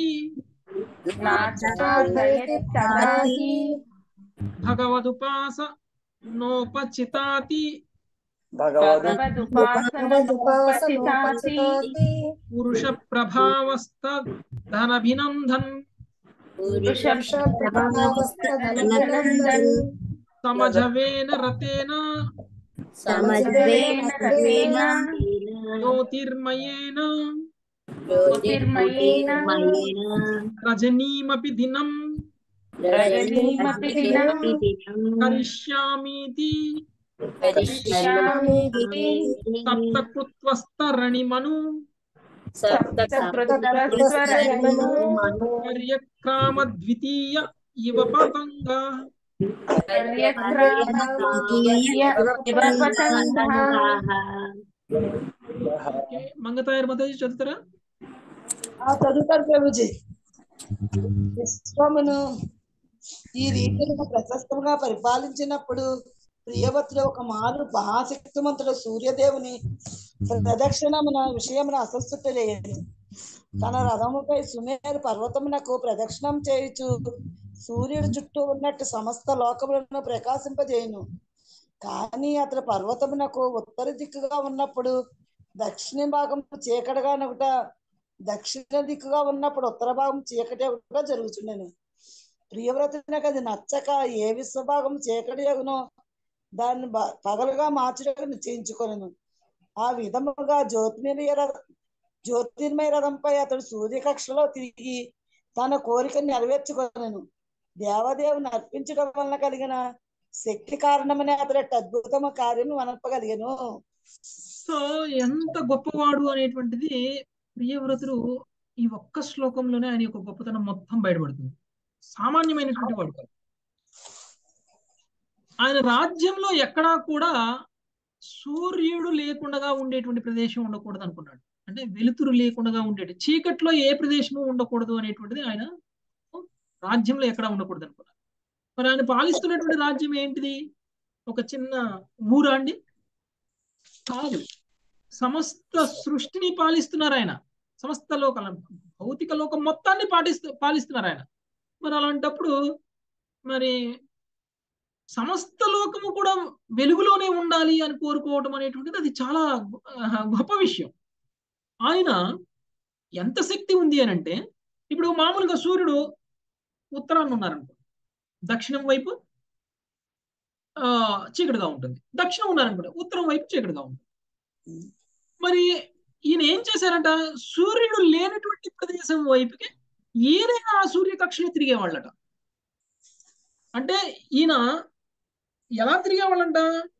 నాచాదయతి తదాహి భగవదుపాస నోపచితాతి భగవదుపాసనోపచితాసి పురుష ప్రభావస్త ధనభినందన్ వృషభావస్తదనందన్ సమజవేన రతేన సమజవేన రతేన జ్యోతిర్మయేన జ్యోతిర్మయేన రజనీమపి దినం రజనీమపి దినం కరిష్యామీతి కరిష్యామీతి సప్తకృత్వస్తరణిమను సప్తకృత్వస్వరమను కార్యక్రమ ద్వితీయ ఇవ పతంగ కార్యక్రమీయ ఇవ పతంగః ఓకే, మంగతాయర్ మాతాజీ చదువుతారా ఆ చదువుతారు ప్రభుజీ విశ్వమును ఈ రీతిలో ప్రశస్తంగా పరిపాలించినప్పుడు ప్రియవతుడు ఒక మారు మహాశక్తిమంతుడు సూర్యదేవుని ప్రదక్షిణమున విషయమున అసస్తుటలేదు తన రథముపై సుమేరు పర్వతమునకు ప్రదక్షిణం చేయుచు సూర్యుడు చుట్టూ ఉన్నట్టు సమస్త లోకములను ప్రకాశింపజేయును కానీ అతడు పర్వతమునకు ఉత్తర దిక్కుగా ఉన్నప్పుడు దక్షిణ భాగం చీకటిగా ఒకట దక్షిణ దిక్కుగా ఉన్నప్పుడు ఉత్తర భాగం చీకటి ఒకటిగా జరుగుతుండేను ప్రియవ్రతునికి అది నచ్చక ఏ విశ్వభాగం చీకటి అగునో దాన్ని బ- పగలుగా మార్చుటకు నిశ్చయించుకొనెను ఆ విధముగా జ్యోతిర్మయ రథ జ్యోతిర్మయ రథంపై అతడు సూర్యకక్షలో తిరిగి తన కోరిక నెరవేర్చుకొనెను దేవదేవుని అర్పించడం వలన కలిగిన శక్తి కారణమనే అతడు అద్భుతమ కార్యం వనపగలిగను సో ఎంత గొప్పవాడు అనేటువంటిది ప్రియవ్రతుడు ఈ ఒక్క శ్లోకంలోనే ఆయన యొక్క గొప్పతనం మొత్తం బయటపడుతుంది సామాన్యమైనటువంటి వాడు కాదు ఆయన రాజ్యంలో ఎక్కడా కూడా సూర్యుడు లేకుండా ఉండేటువంటి ప్రదేశం ఉండకూడదు అనుకున్నాడు అంటే వెలుతురు లేకుండా ఉండేది చీకట్లో ఏ ప్రదేశము ఉండకూడదు అనేటువంటిది ఆయన రాజ్యంలో ఎక్కడా ఉండకూడదు అనుకున్నాడు మరి ఆయన పాలిస్తున్నటువంటి రాజ్యం ఏంటిది ఒక చిన్న ఊరా అండి కాదు సమస్త సృష్టిని పాలిస్తున్నారు ఆయన సమస్త లోకాల భౌతిక లోకం మొత్తాన్ని పాటిస్తూ పాలిస్తున్నారు ఆయన మరి అలాంటప్పుడు మరి సమస్త లోకము కూడా వెలుగులోనే ఉండాలి అని కోరుకోవటం అనేటువంటిది అది చాలా ఆ, గొప్ప విషయం ఆయన ఎంత శక్తి ఉంది అని అంటే ఇప్పుడు మామూలుగా సూర్యుడు ఉత్తరాన్ని ఉన్నారనుకో దక్షిణం వైపు ఆ చీకటిగా ఉంటుంది దక్షిణం ఉన్నారనుకోండి ఉత్తరం వైపు చీకటిగా ఉంటుంది మరి ఈయన ఏం చేశారంట సూర్యుడు లేనటువంటి ప్రదేశం వైపుకి ఈయన ఆ సూర్య కక్షలో తిరిగేవాళ్ళట అంటే ఈయన ఎలా తిరిగేవాళ్ళంట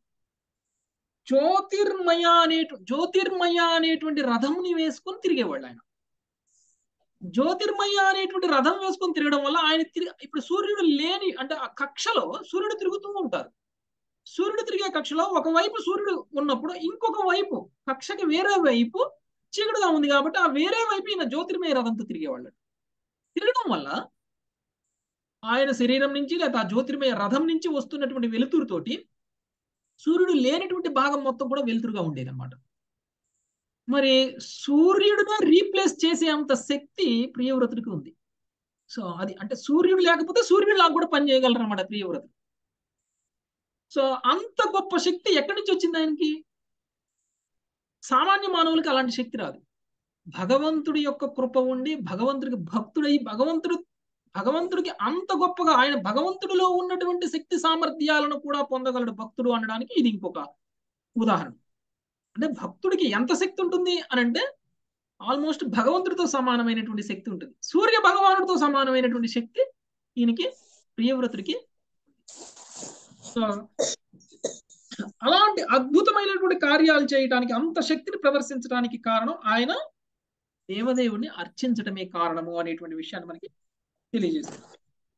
జ్యోతిర్మయ అనే జ్యోతిర్మయ అనేటువంటి రథంని వేసుకొని తిరిగేవాళ్ళు ఆయన జ్యోతిర్మయ అనేటువంటి రథం వేసుకొని తిరగడం వల్ల ఆయన తిరిగి ఇప్పుడు సూర్యుడు లేని అంటే ఆ కక్షలో సూర్యుడు తిరుగుతూ ఉంటారు సూర్యుడు తిరిగే కక్షలో ఒకవైపు సూర్యుడు ఉన్నప్పుడు ఇంకొక వైపు కక్షకి వేరే వైపు చీకటిగా ఉంది కాబట్టి ఆ వేరే వైపు ఈయన జ్యోతిర్మయ రథంతో తిరిగేవాళ్ళు తిరగడం వల్ల ఆయన శరీరం నుంచి లేదా ఆ జ్యోతిర్మయ రథం నుంచి వస్తున్నటువంటి వెలుతురుతోటి సూర్యుడు లేనటువంటి భాగం మొత్తం కూడా వెలుతురుగా ఉండేది అనమాట మరి సూర్యుడిని రీప్లేస్ చేసే అంత శక్తి ప్రియవ్రతుడికి ఉంది సో అది అంటే సూర్యుడు లేకపోతే సూర్యుడు లాగా కూడా పని చేయగలరు అనమాట ప్రియవ్రతుడు సో అంత గొప్ప శక్తి ఎక్కడి నుంచి వచ్చింది ఆయనకి సామాన్య మానవులకి అలాంటి శక్తి రాదు భగవంతుడి యొక్క కృప ఉండి భగవంతుడికి భక్తుడై భగవంతుడు భగవంతుడికి అంత గొప్పగా ఆయన భగవంతుడిలో ఉన్నటువంటి శక్తి సామర్థ్యాలను కూడా పొందగలడు భక్తుడు అనడానికి ఇది ఇంకొక ఉదాహరణ అంటే భక్తుడికి ఎంత శక్తి ఉంటుంది అని అంటే ఆల్మోస్ట్ భగవంతుడితో సమానమైనటువంటి శక్తి ఉంటుంది సూర్య భగవానుడితో సమానమైనటువంటి శక్తి ఈయనకి ప్రియవ్రతుడికి సో అలాంటి అద్భుతమైనటువంటి కార్యాలు చేయడానికి అంత శక్తిని ప్రదర్శించడానికి కారణం ఆయన దేవదేవుడిని అర్చించటమే కారణము అనేటువంటి విషయాన్ని మనకి తెలియజేస్తుంది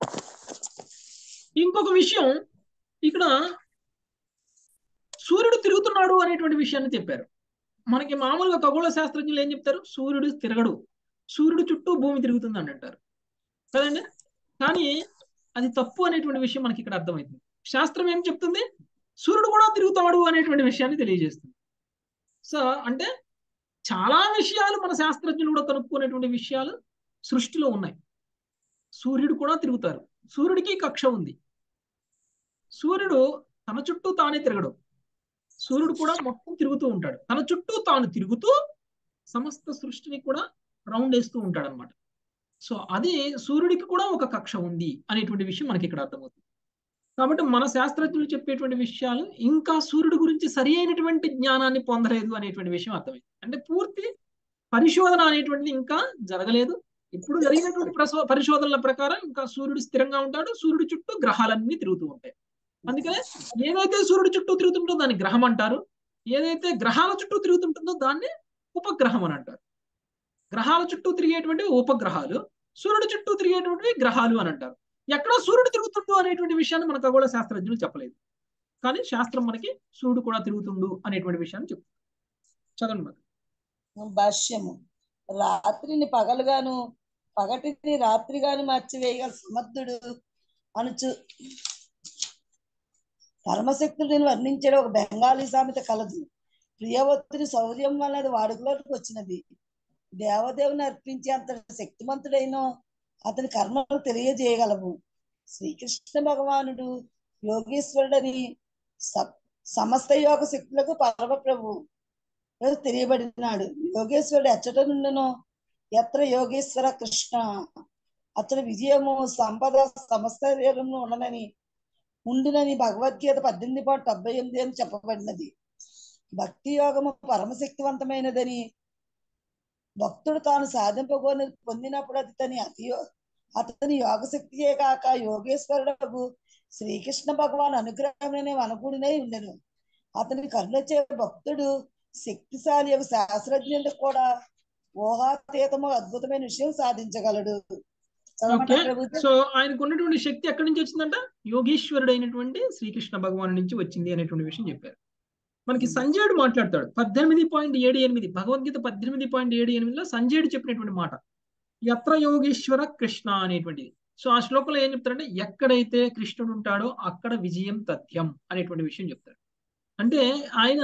ఇంకొక విషయం ఇక్కడ సూర్యుడు తిరుగుతున్నాడు అనేటువంటి విషయాన్ని చెప్పారు మనకి మామూలుగా ఖగోళ శాస్త్రజ్ఞులు ఏం చెప్తారు సూర్యుడు తిరగడు సూర్యుడు చుట్టూ భూమి తిరుగుతుంది అని అంటారు కదండి కానీ అది తప్పు అనేటువంటి విషయం మనకి ఇక్కడ అర్థమవుతుంది శాస్త్రం ఏం చెప్తుంది సూర్యుడు కూడా తిరుగుతాడు అనేటువంటి విషయాన్ని తెలియజేస్తుంది సో అంటే చాలా విషయాలు మన శాస్త్రజ్ఞులు కూడా కనుక్కునేటువంటి విషయాలు సృష్టిలో ఉన్నాయి సూర్యుడు కూడా తిరుగుతారు సూర్యుడికి కక్ష ఉంది సూర్యుడు తన చుట్టూ తానే తిరగడు సూర్యుడు కూడా మొత్తం తిరుగుతూ ఉంటాడు తన చుట్టూ తాను తిరుగుతూ సమస్త సృష్టిని కూడా రౌండ్ వేస్తూ ఉంటాడు అనమాట సో అది సూర్యుడికి కూడా ఒక కక్ష ఉంది అనేటువంటి విషయం మనకి ఇక్కడ అర్థమవుతుంది కాబట్టి మన శాస్త్రజ్ఞులు చెప్పేటువంటి విషయాలు ఇంకా సూర్యుడు గురించి సరి అయినటువంటి జ్ఞానాన్ని పొందలేదు అనేటువంటి విషయం అర్థమైంది అంటే పూర్తి పరిశోధన అనేటువంటిది ఇంకా జరగలేదు ఇప్పుడు జరిగినటువంటి ప్రసో పరిశోధనల ప్రకారం ఇంకా సూర్యుడు స్థిరంగా ఉంటాడు సూర్యుడి చుట్టూ గ్రహాలన్నీ తిరుగుతూ ఉంటాయి అందుకనే ఏదైతే సూర్యుడి చుట్టూ తిరుగుతుంటుందో దాన్ని గ్రహం అంటారు ఏదైతే గ్రహాల చుట్టూ తిరుగుతుంటుందో దాన్ని ఉపగ్రహం అని అంటారు గ్రహాల చుట్టూ తిరిగేటువంటివి ఉపగ్రహాలు సూర్యుడి చుట్టూ తిరిగేటువంటివి గ్రహాలు అని అంటారు ఎక్కడ సూర్యుడు తిరుగుతుండు అనేటువంటి విషయాన్ని మన ఖగోళ శాస్త్రజ్ఞులు చెప్పలేదు కానీ శాస్త్రం మనకి సూర్యుడు కూడా తిరుగుతుండు అనేటువంటి విషయాన్ని చెప్తుంది చదవండి మరి భాష్యము రాత్రిని పగలుగాను పగటిని రాత్రిగాను మార్చివేయగల సమర్థుడు అనుచు పరమశక్తుడిని వర్ణించడం ఒక బెంగాలీ సామెత కలదు ప్రియవత్తుని శౌర్యం వలన వాడుకలోకి వచ్చినది దేవదేవుని అర్పించే అంత శక్తిమంతుడైన అతని కర్మలు తెలియజేయగలవు శ్రీకృష్ణ భగవానుడు యోగేశ్వరుడని స- సమస్త యోగ శక్తులకు పరమ ప్రభు తెలియబడినాడు యోగేశ్వరుడు ఎచ్చట నుండెనో ఎత్ర యోగేశ్వర కృష్ణ అతని విజయము సంపద సమస్త శరీరంలో ఉండనని ఉండునని భగవద్గీత పద్దెనిమిది పాటు డెబ్బై ఎనిమిది అని చెప్పబడినది భక్తి యోగము పరమశక్తివంతమైనదని భక్తుడు తాను సాధింపగోని పొందినప్పుడు అది తని అతి అతని యోగ శక్తియే కాక యోగేశ్వరుడు శ్రీకృష్ణ భగవాన్ అనుగ్రహమనే అనుకూడినై ఉండెను అతని కరుణొచ్చే భక్తుడు శక్తిశాలి యొక్క శాస్త్రజ్ఞులకు కూడా ఊహాతీతము అద్భుతమైన విషయం సాధించగలడు చదవమంటారా ఓకే ప్రభుజీ? సో ఆయనకు ఉన్నటువంటి శక్తి ఎక్కడి నుంచి వచ్చిందంట యోగీశ్వరుడు అయినటువంటి శ్రీకృష్ణ భగవాను నుంచి వచ్చింది అనేటువంటి విషయం చెప్పారు మనకి సంజయుడు మాట్లాడతాడు పద్దెనిమిది పాయింట్ ఏడు ఎనిమిది భగవద్గీత పద్దెనిమిది పాయింట్ ఏడు ఎనిమిదిలో సంజయుడు చెప్పినటువంటి మాట ఎత్ర యోగీశ్వర కృష్ణ అనేటువంటిది సో ఆ శ్లోకంలో ఏం చెప్తారంటే ఎక్కడైతే కృష్ణుడు ఉంటాడో అక్కడ విజయం తథ్యం అనేటువంటి విషయం చెప్తారు అంటే ఆయన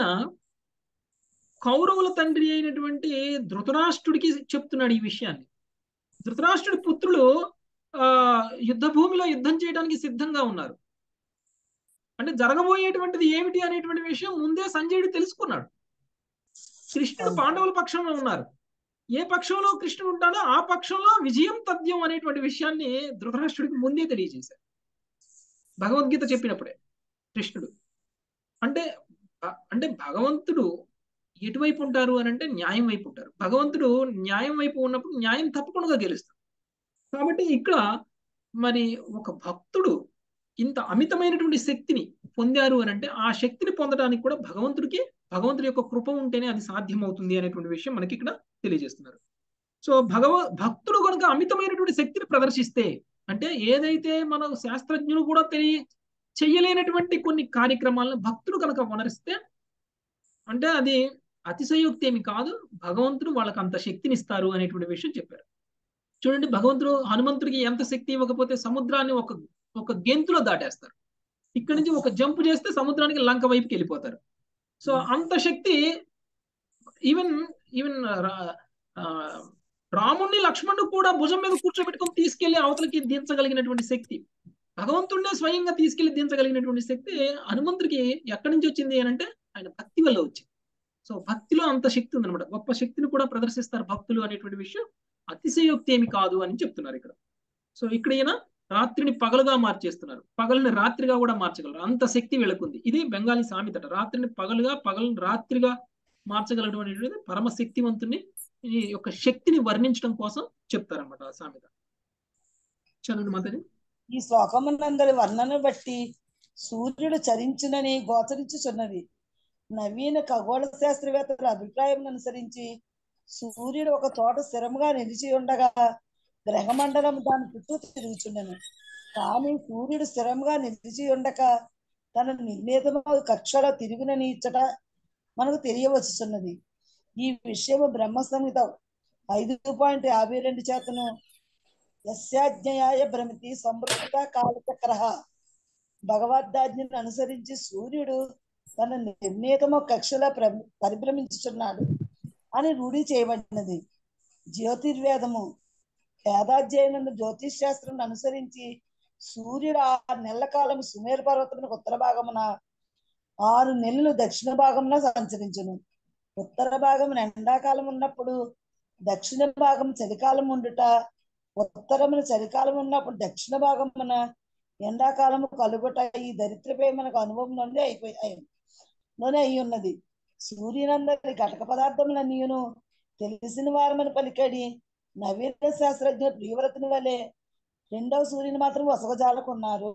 కౌరవుల తండ్రి అయినటువంటి ధృతరాష్ట్రుడికి చెప్తున్నాడు ఈ విషయాన్ని ధృతరాష్ట్రుడి పుత్రులు ఆ యుద్ధ భూమిలో యుద్ధం చేయడానికి సిద్ధంగా ఉన్నారు అంటే జరగబోయేటువంటిది ఏమిటి అనేటువంటి విషయం ముందే సంజయుడు తెలుసుకున్నాడు కృష్ణుడు పాండవుల పక్షంలో ఉన్నారు ఏ పక్షంలో కృష్ణుడు ఉంటాడో ఆ పక్షంలో విజయం తథ్యం అనేటువంటి విషయాన్ని ధృతరాష్ట్రుడికి ముందే తెలియజేశారు భగవద్గీత చెప్పినప్పుడే కృష్ణుడు అంటే భ- అంటే భగవంతుడు ఎటువైపు ఉంటారు అని అంటే న్యాయం వైపు ఉంటారు భగవంతుడు న్యాయం వైపు ఉన్నప్పుడు న్యాయం తప్పకుండా గెలుస్తాడు కాబట్టి ఇక్కడ మరి ఒక భక్తుడు ఇంత అమితమైనటువంటి శక్తిని పొందారు అని అంటే ఆ శక్తిని పొందడానికి కూడా భగవంతుడికి భగవంతుడి యొక్క కృప ఉంటేనే అది సాధ్యమవుతుంది అనేటువంటి విషయం మనకి ఇక్కడ తెలియజేస్తున్నారు సో భగవ భక్తుడు కనుక అమితమైనటువంటి శక్తిని ప్రదర్శిస్తే అంటే ఏదైతే మన శాస్త్రజ్ఞులు కూడా తెలియ చెయ్యలేనటువంటి కొన్ని కార్యక్రమాలను భక్తుడు కనుక వనరిస్తే అంటే అది అతిశయోక్తి ఏమి కాదు భగవంతుడు వాళ్ళకి అంత శక్తిని ఇస్తారు అనేటువంటి విషయం చెప్పారు చూడండి భగవంతుడు హనుమంతుడికి ఎంత శక్తి ఇవ్వకపోతే సముద్రాన్ని ఒక ఒక గెంతులో దాటేస్తారు ఇక్కడి నుంచి ఒక జంప్ చేస్తే సముద్రానికి లంక వైపుకి వెళ్ళిపోతారు సో అంత శక్తి ఈవెన్ ఈవెన్ రాముణ్ణి లక్ష్మణుడు కూడా భుజం మీద కూర్చోబెట్టుకొని తీసుకెళ్లి అవతలకి దించగలిగినటువంటి శక్తి భగవంతుడినే స్వయంగా తీసుకెళ్లి దించగలిగినటువంటి శక్తి హనుమంతుడికి ఎక్కడి నుంచి వచ్చింది అని అంటే ఆయన భక్తి వల్ల వచ్చింది సో భక్తిలో అంత శక్తి ఉందన్నమాట గొప్ప శక్తిని కూడా ప్రదర్శిస్తారు భక్తులు అనేటువంటి విషయం అతిశయోక్తి ఏమి కాదు అని చెప్తున్నారు ఇక్కడ సో ఇక్కడ ఈయన రాత్రిని పగలుగా మార్చేస్తున్నారు పగలని రాత్రిగా కూడా మార్చగలరు అంత శక్తి వీళ్ళకుంది ఇది బెంగాలీ సామెతట రాత్రిని పగలుగా పగలను రాత్రిగా మార్చగలడం అనేటువంటిది పరమ శక్తివంతుని ఈ యొక్క శక్తిని వర్ణించడం కోసం చెప్తారన్నమాట ఆ సామెత చదువు మాతని ఈ శ్లోకమునందరి వర్ణన బట్టి సూర్యుడు చరించునని గోచరించుచున్నది నవీన ఖగోళ శాస్త్రవేత్తల అభిప్రాయం అనుసరించి సూర్యుడు ఒక చోట స్థిరముగా నిలిచి ఉండగా గ్రహమండలం దాని చుట్టూ తిరుగుచుండెను కానీ సూర్యుడు స్థిరముగా నిలిచి ఉండక తన నిర్ణీతమైన కక్షలో తిరుగునని ఇచ్చట మనకు తెలియవచ్చుచున్నది ఈ విషయము బ్రహ్మ సంహిత ఐదు పాయింట్ యాభై రెండు చేతను యస్యాజ్ఞయాయ భ్రమితి సంవృత కాలచక్ర భగవద్ధాజ్ఞను అనుసరించి సూర్యుడు తన నిర్ణీతమ కక్షలో ప్ర పరిభ్రమించుచున్నాడు అని రూఢి చేయబడినది జ్యోతిర్వేదము వేదాధ్యయనం జ్యోతిష్ శాస్త్రం అనుసరించి సూర్యుడు ఆరు నెలల కాలం సుమేరు పర్వతమునకు ఉత్తర భాగమున ఆరు నెలలు దక్షిణ భాగమున సంచరించును ఉత్తర భాగమున ఎండాకాలం ఉన్నప్పుడు దక్షిణ భాగం చలికాలం ఉండుట ఉత్తరమున చలికాలం ఉన్నప్పుడు దక్షిణ భాగమున ఎండాకాలము కలుగుట ఈ దరిద్రపై మనకు అనుభవం నుండి అయిపోయాయి లోనే అయి ఉన్నది సూర్యునందరి ఘటక పదార్థములన్నీయును తెలిసిన వారమని పలికడి నవీన శాస్త్రజ్ఞ ప్రియవ్రతుని వలె రెండవ సూర్యుని మాత్రం వసగజాలకున్నారు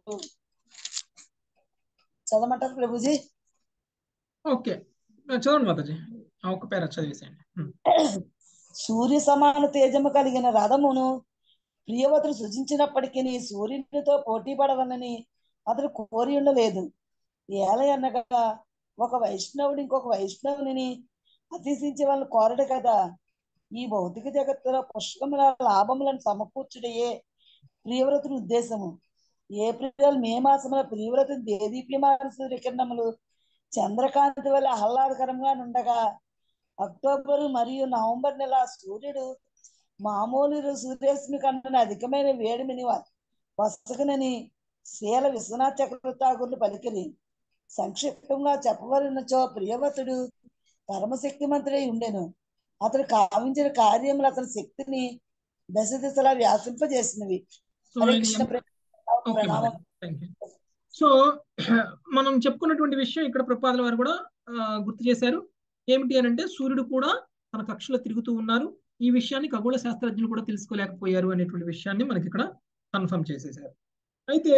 చదవమంటారు ప్రభుజీ ఓకే చదవండి మాతాజీ ఆ ఒక్క పేర చదివేసేయండి ఉమ్. సూర్య సమాన తేజము కలిగిన రథమును ప్రియవతులు సృజించినప్పటికీ సూర్యునితో పోటీ పడవనని అతడు కోరి ఉండలేదు ఏల అనగా ఒక వైష్ణవుడు ఇంకొక వైష్ణవుని అతిశించే వాళ్ళని కోరడు కదా ఈ భౌతిక జగత్తులో పుష్కముల లాభములను సమకూర్చుటయే ప్రియవ్రతుని ఉద్దేశము ఏప్రిల్ మే మాసముల ప్రియవ్రతుని దేదీప్యమాన సూర్యకిరణములు చంద్రకాంతి వల్ల ఆహ్లాదకరంగా ఉండగా అక్టోబర్ మరియు నవంబర్ నెల సూర్యుడు మామూలు సూర్యరశ్మి కన్నా అధికమైన వేడిమిని వసకనని శ్రీల విశ్వనాథ్ చక్రవర్తాగుర్లు పలికిరి సంక్షిప్తంగా చెప్పవలనచో ప్రియవతుడు పరమశక్తిమంతుడై ఉండెను అతడు కావించిన కార్యములు అతని శక్తిని దశ దిశలా వ్యాసింపజేసినవి సో హరే ఇది కృష్ణ ఎంత- ప్రేమ ఓకే ప్రణామం మేడం థ్యాంక్ యూ సో మనం చెప్పుకున్నటువంటి విషయం ఇక్కడ ప్రపాదుల వారు కూడా ఆ, గుర్తు చేశారు ఏమిటి అని అంటే సూర్యుడు కూడా తన కక్షలో తిరుగుతూ ఉన్నారు ఈ విషయాన్ని ఖగోళ శాస్త్రజ్ఞులు కూడా తెలుసుకోలేకపోయారు అనేటువంటి విషయాన్ని మనకి ఇక్కడ కన్ఫర్మ్ చేసేసారు అయితే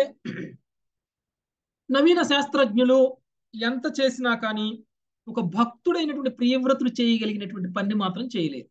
నవీన శాస్త్రజ్ఞులు ఎంత చేసినా కానీ ఒక భక్తుడైనటువంటి ప్రియవ్రతుడు చేయగలిగినటువంటి పని మాత్రం చేయలేరు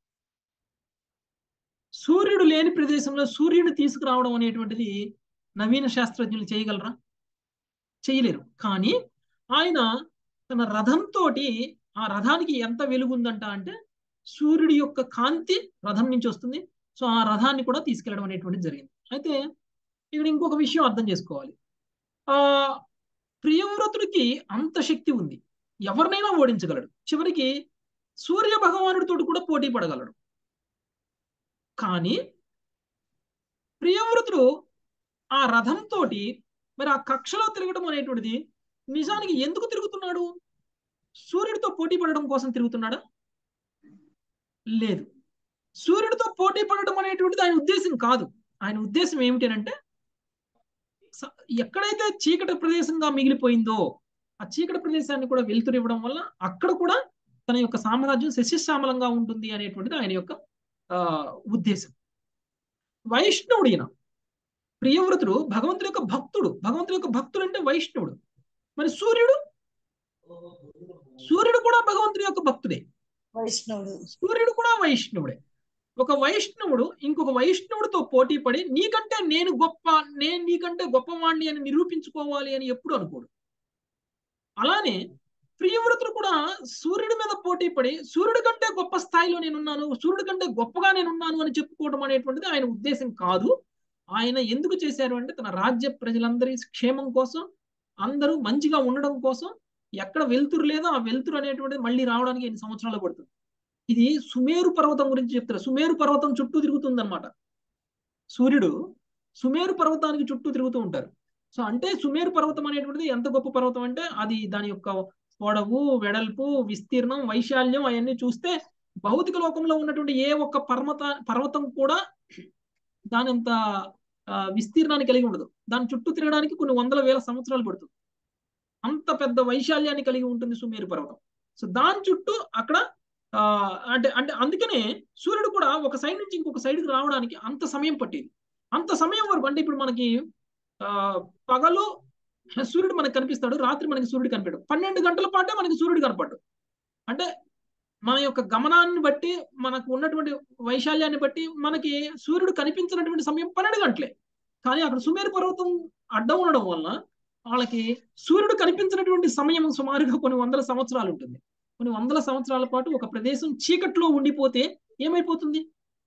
సూర్యుడు లేని ప్రదేశంలో సూర్యుడు తీసుకురావడం అనేటువంటిది నవీన శాస్త్రజ్ఞులు చేయగలరా చేయలేరు కానీ ఆయన తన రథంతో ఆ రథానికి ఎంత వెలుగుందంట అంటే సూర్యుడి యొక్క కాంతి రథం నుంచి వస్తుంది సో ఆ రథాన్ని కూడా తీసుకెళ్ళడం అనేటువంటిది జరిగింది అయితే ఇక్కడ ఇంకొక విషయం అర్థం చేసుకోవాలి ఆ ప్రియవ్రతుడికి అంత శక్తి ఉంది ఎవరినైనా ఓడించగలడు చివరికి సూర్య భగవానుడితో కూడా పోటీ పడగలడు కానీ ప్రియవ్రతుడు ఆ రథంతో మరి ఆ కక్షలో తిరగడం అనేటువంటిది నిజానికి ఎందుకు తిరుగుతున్నాడు సూర్యుడితో పోటీ పడడం కోసం తిరుగుతున్నాడా లేదు సూర్యుడితో పోటీ పడడం అనేటువంటిది ఆయన ఉద్దేశం కాదు ఆయన ఉద్దేశం ఏమిటి అంటే స- ఎక్కడైతే చీకటి ప్రదేశంగా మిగిలిపోయిందో ఆ చీకటి ప్రదేశాన్ని కూడా వెలుతురు ఇవ్వడం వల్ల అక్కడ కూడా తన యొక్క సామ్రాజ్యం శశిశ్యామలంగా ఉంటుంది అనేటువంటిది ఆయన యొక్క ఆ ఉద్దేశం వైష్ణవుడు ఈయన ప్రియవ్రతుడు భగవంతుడి యొక్క భక్తుడు భగవంతుడి యొక్క భక్తుడు అంటే వైష్ణవుడు మరి సూర్యుడు సూర్యుడు కూడా భగవంతుడి యొక్క భక్తుడే వైష్ణవుడు సూర్యుడు కూడా వైష్ణవుడే ఒక వైష్ణవుడు ఇంకొక వైష్ణవుడితో పోటీ పడి నీకంటే నేను గొప్ప నేను నీకంటే గొప్పవాణ్ణి అని నిరూపించుకోవాలి అని ఎప్పుడు అనుకోడు అలానే ప్రియవ్రతుడు కూడా సూర్యుడి మీద పోటీ పడి సూర్యుడి కంటే గొప్ప స్థాయిలో నేనున్నాను సూర్యుడి కంటే గొప్పగా నేనున్నాను అని చెప్పుకోవడం అనేటువంటిది ఆయన ఉద్దేశం కాదు ఆయన ఎందుకు చేశారు అంటే తన రాజ్య ప్రజలందరి క్షేమం కోసం అందరూ మంచిగా ఉండడం కోసం ఎక్కడ వెలుతురు లేదో ఆ వెలుతురు అనేటువంటిది మళ్ళీ రావడానికి ఎన్ని సంవత్సరాలు పడుతుంది ఇది సుమేరు పర్వతం గురించి చెప్తారు సుమేరు పర్వతం చుట్టూ తిరుగుతుంది అనమాట సూర్యుడు సుమేరు పర్వతానికి చుట్టూ తిరుగుతూ ఉంటారు సో అంటే సుమేరు పర్వతం అనేటువంటిది ఎంత గొప్ప పర్వతం అంటే అది దాని యొక్క పొడవు వెడల్పు విస్తీర్ణం వైశాల్యం అవన్నీ చూస్తే భౌతిక లోకంలో ఉన్నటువంటి ఏ ఒక్క పర్వత పర్వతం కూడా దానంత ఆ, విస్తీర్ణాన్ని కలిగి ఉండదు దాని చుట్టూ తిరగడానికి కొన్ని వందల వేల సంవత్సరాలు పడుతుంది అంత పెద్ద వైశాల్యాన్ని కలిగి ఉంటుంది సుమేరు పర్వతం సో దాని చుట్టూ అక్కడ ఆ, అంటే అంటే అందుకనే సూర్యుడు కూడా ఒక సైడ్ నుంచి ఇంకొక సైడ్కి రావడానికి అంత సమయం పట్టేది అంత సమయం వరకు అంటే ఇప్పుడు మనకి ఆ పగలు సూర్యుడు మనకు కనిపిస్తాడు రాత్రి మనకి సూర్యుడు కనిపించడు పన్నెండు గంటల పాటే మనకి సూర్యుడు కనపడ్డు అంటే మన యొక్క గమనాన్ని బట్టి మనకు ఉన్నటువంటి వైశాల్యాన్ని బట్టి మనకి సూర్యుడు కనిపించినటువంటి సమయం పన్నెండు గంటలే కానీ అక్కడ సుమేరు పర్వతం అడ్డం ఉండడం వల్ల వాళ్ళకి సూర్యుడు కనిపించినటువంటి సమయం సుమారుగా కొన్ని వందల సంవత్సరాలు ఉంటుంది కొన్ని వందల సంవత్సరాల పాటు ఒక ప్రదేశం చీకట్లో ఉండిపోతే ఏమైపోతుంది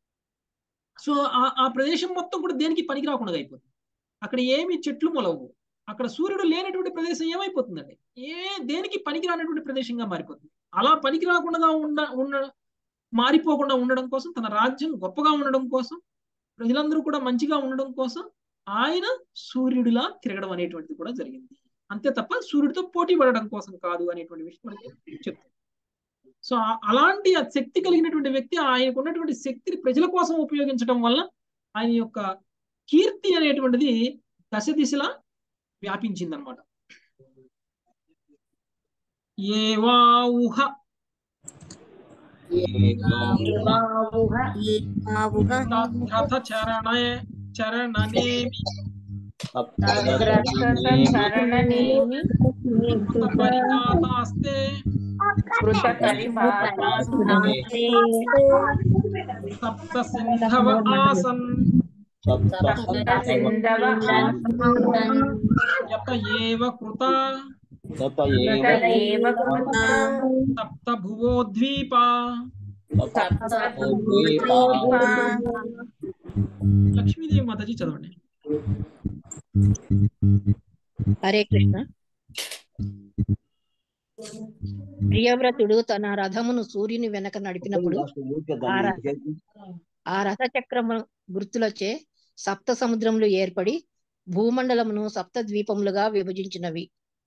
సో ఆ ఆ ప్రదేశం మొత్తం కూడా దేనికి పనికి రాకుండా అయిపోతుంది అక్కడ ఏమి చెట్లు మొలవు అక్కడ సూర్యుడు లేనటువంటి ప్రదేశం ఏమైపోతుందండి ఏ దేనికి పనికి రానటువంటి ప్రదేశంగా మారిపోతుంది అలా పనికి రాకుండా ఉండ ఉండ మారిపోకుండా ఉండడం కోసం తన రాజ్యం గొప్పగా ఉండడం కోసం ప్రజలందరూ కూడా మంచిగా ఉండడం కోసం ఆయన సూర్యుడిలా తిరగడం అనేటువంటిది కూడా జరిగింది అంతే తప్ప సూర్యుడితో పోటీ పడడం కోసం కాదు అనేటువంటి విషయం మనకి చెప్తాం సో ఆ- అలాంటి ఆ శక్తి కలిగినటువంటి వ్యక్తి ఆయనకు ఉన్నటువంటి శక్తిని ప్రజల కోసం ఉపయోగించడం వల్ల ఆయన యొక్క కీర్తి అనేటువంటిది దశ దిశలా వ్యాపించింది అనమాట ఏవా ఊహ తద్రథ చరణే చరణనేమి చరణనేమి పరిపాతాస్తే కృత పరిపాతాస్తే సప్త సింధవ ఆసన్ సప్త సింధవ ఆసన్ యత ఏవ కృత తత ఏవ కృత సప్త భువోద్వీపా లక్ష్మీదేవి మాతాజీ చదవండి హరే కృష్ణ ప్రియవ్రతుడు తన రథమును సూర్యుని వెనక నడిపినప్పుడు ఆ ర- ఆ రథ చక్రము గుర్తులచే సప్త సముద్రములు ఏర్పడి భూమండలమును సప్త ద్వీపములుగా విభజించినవి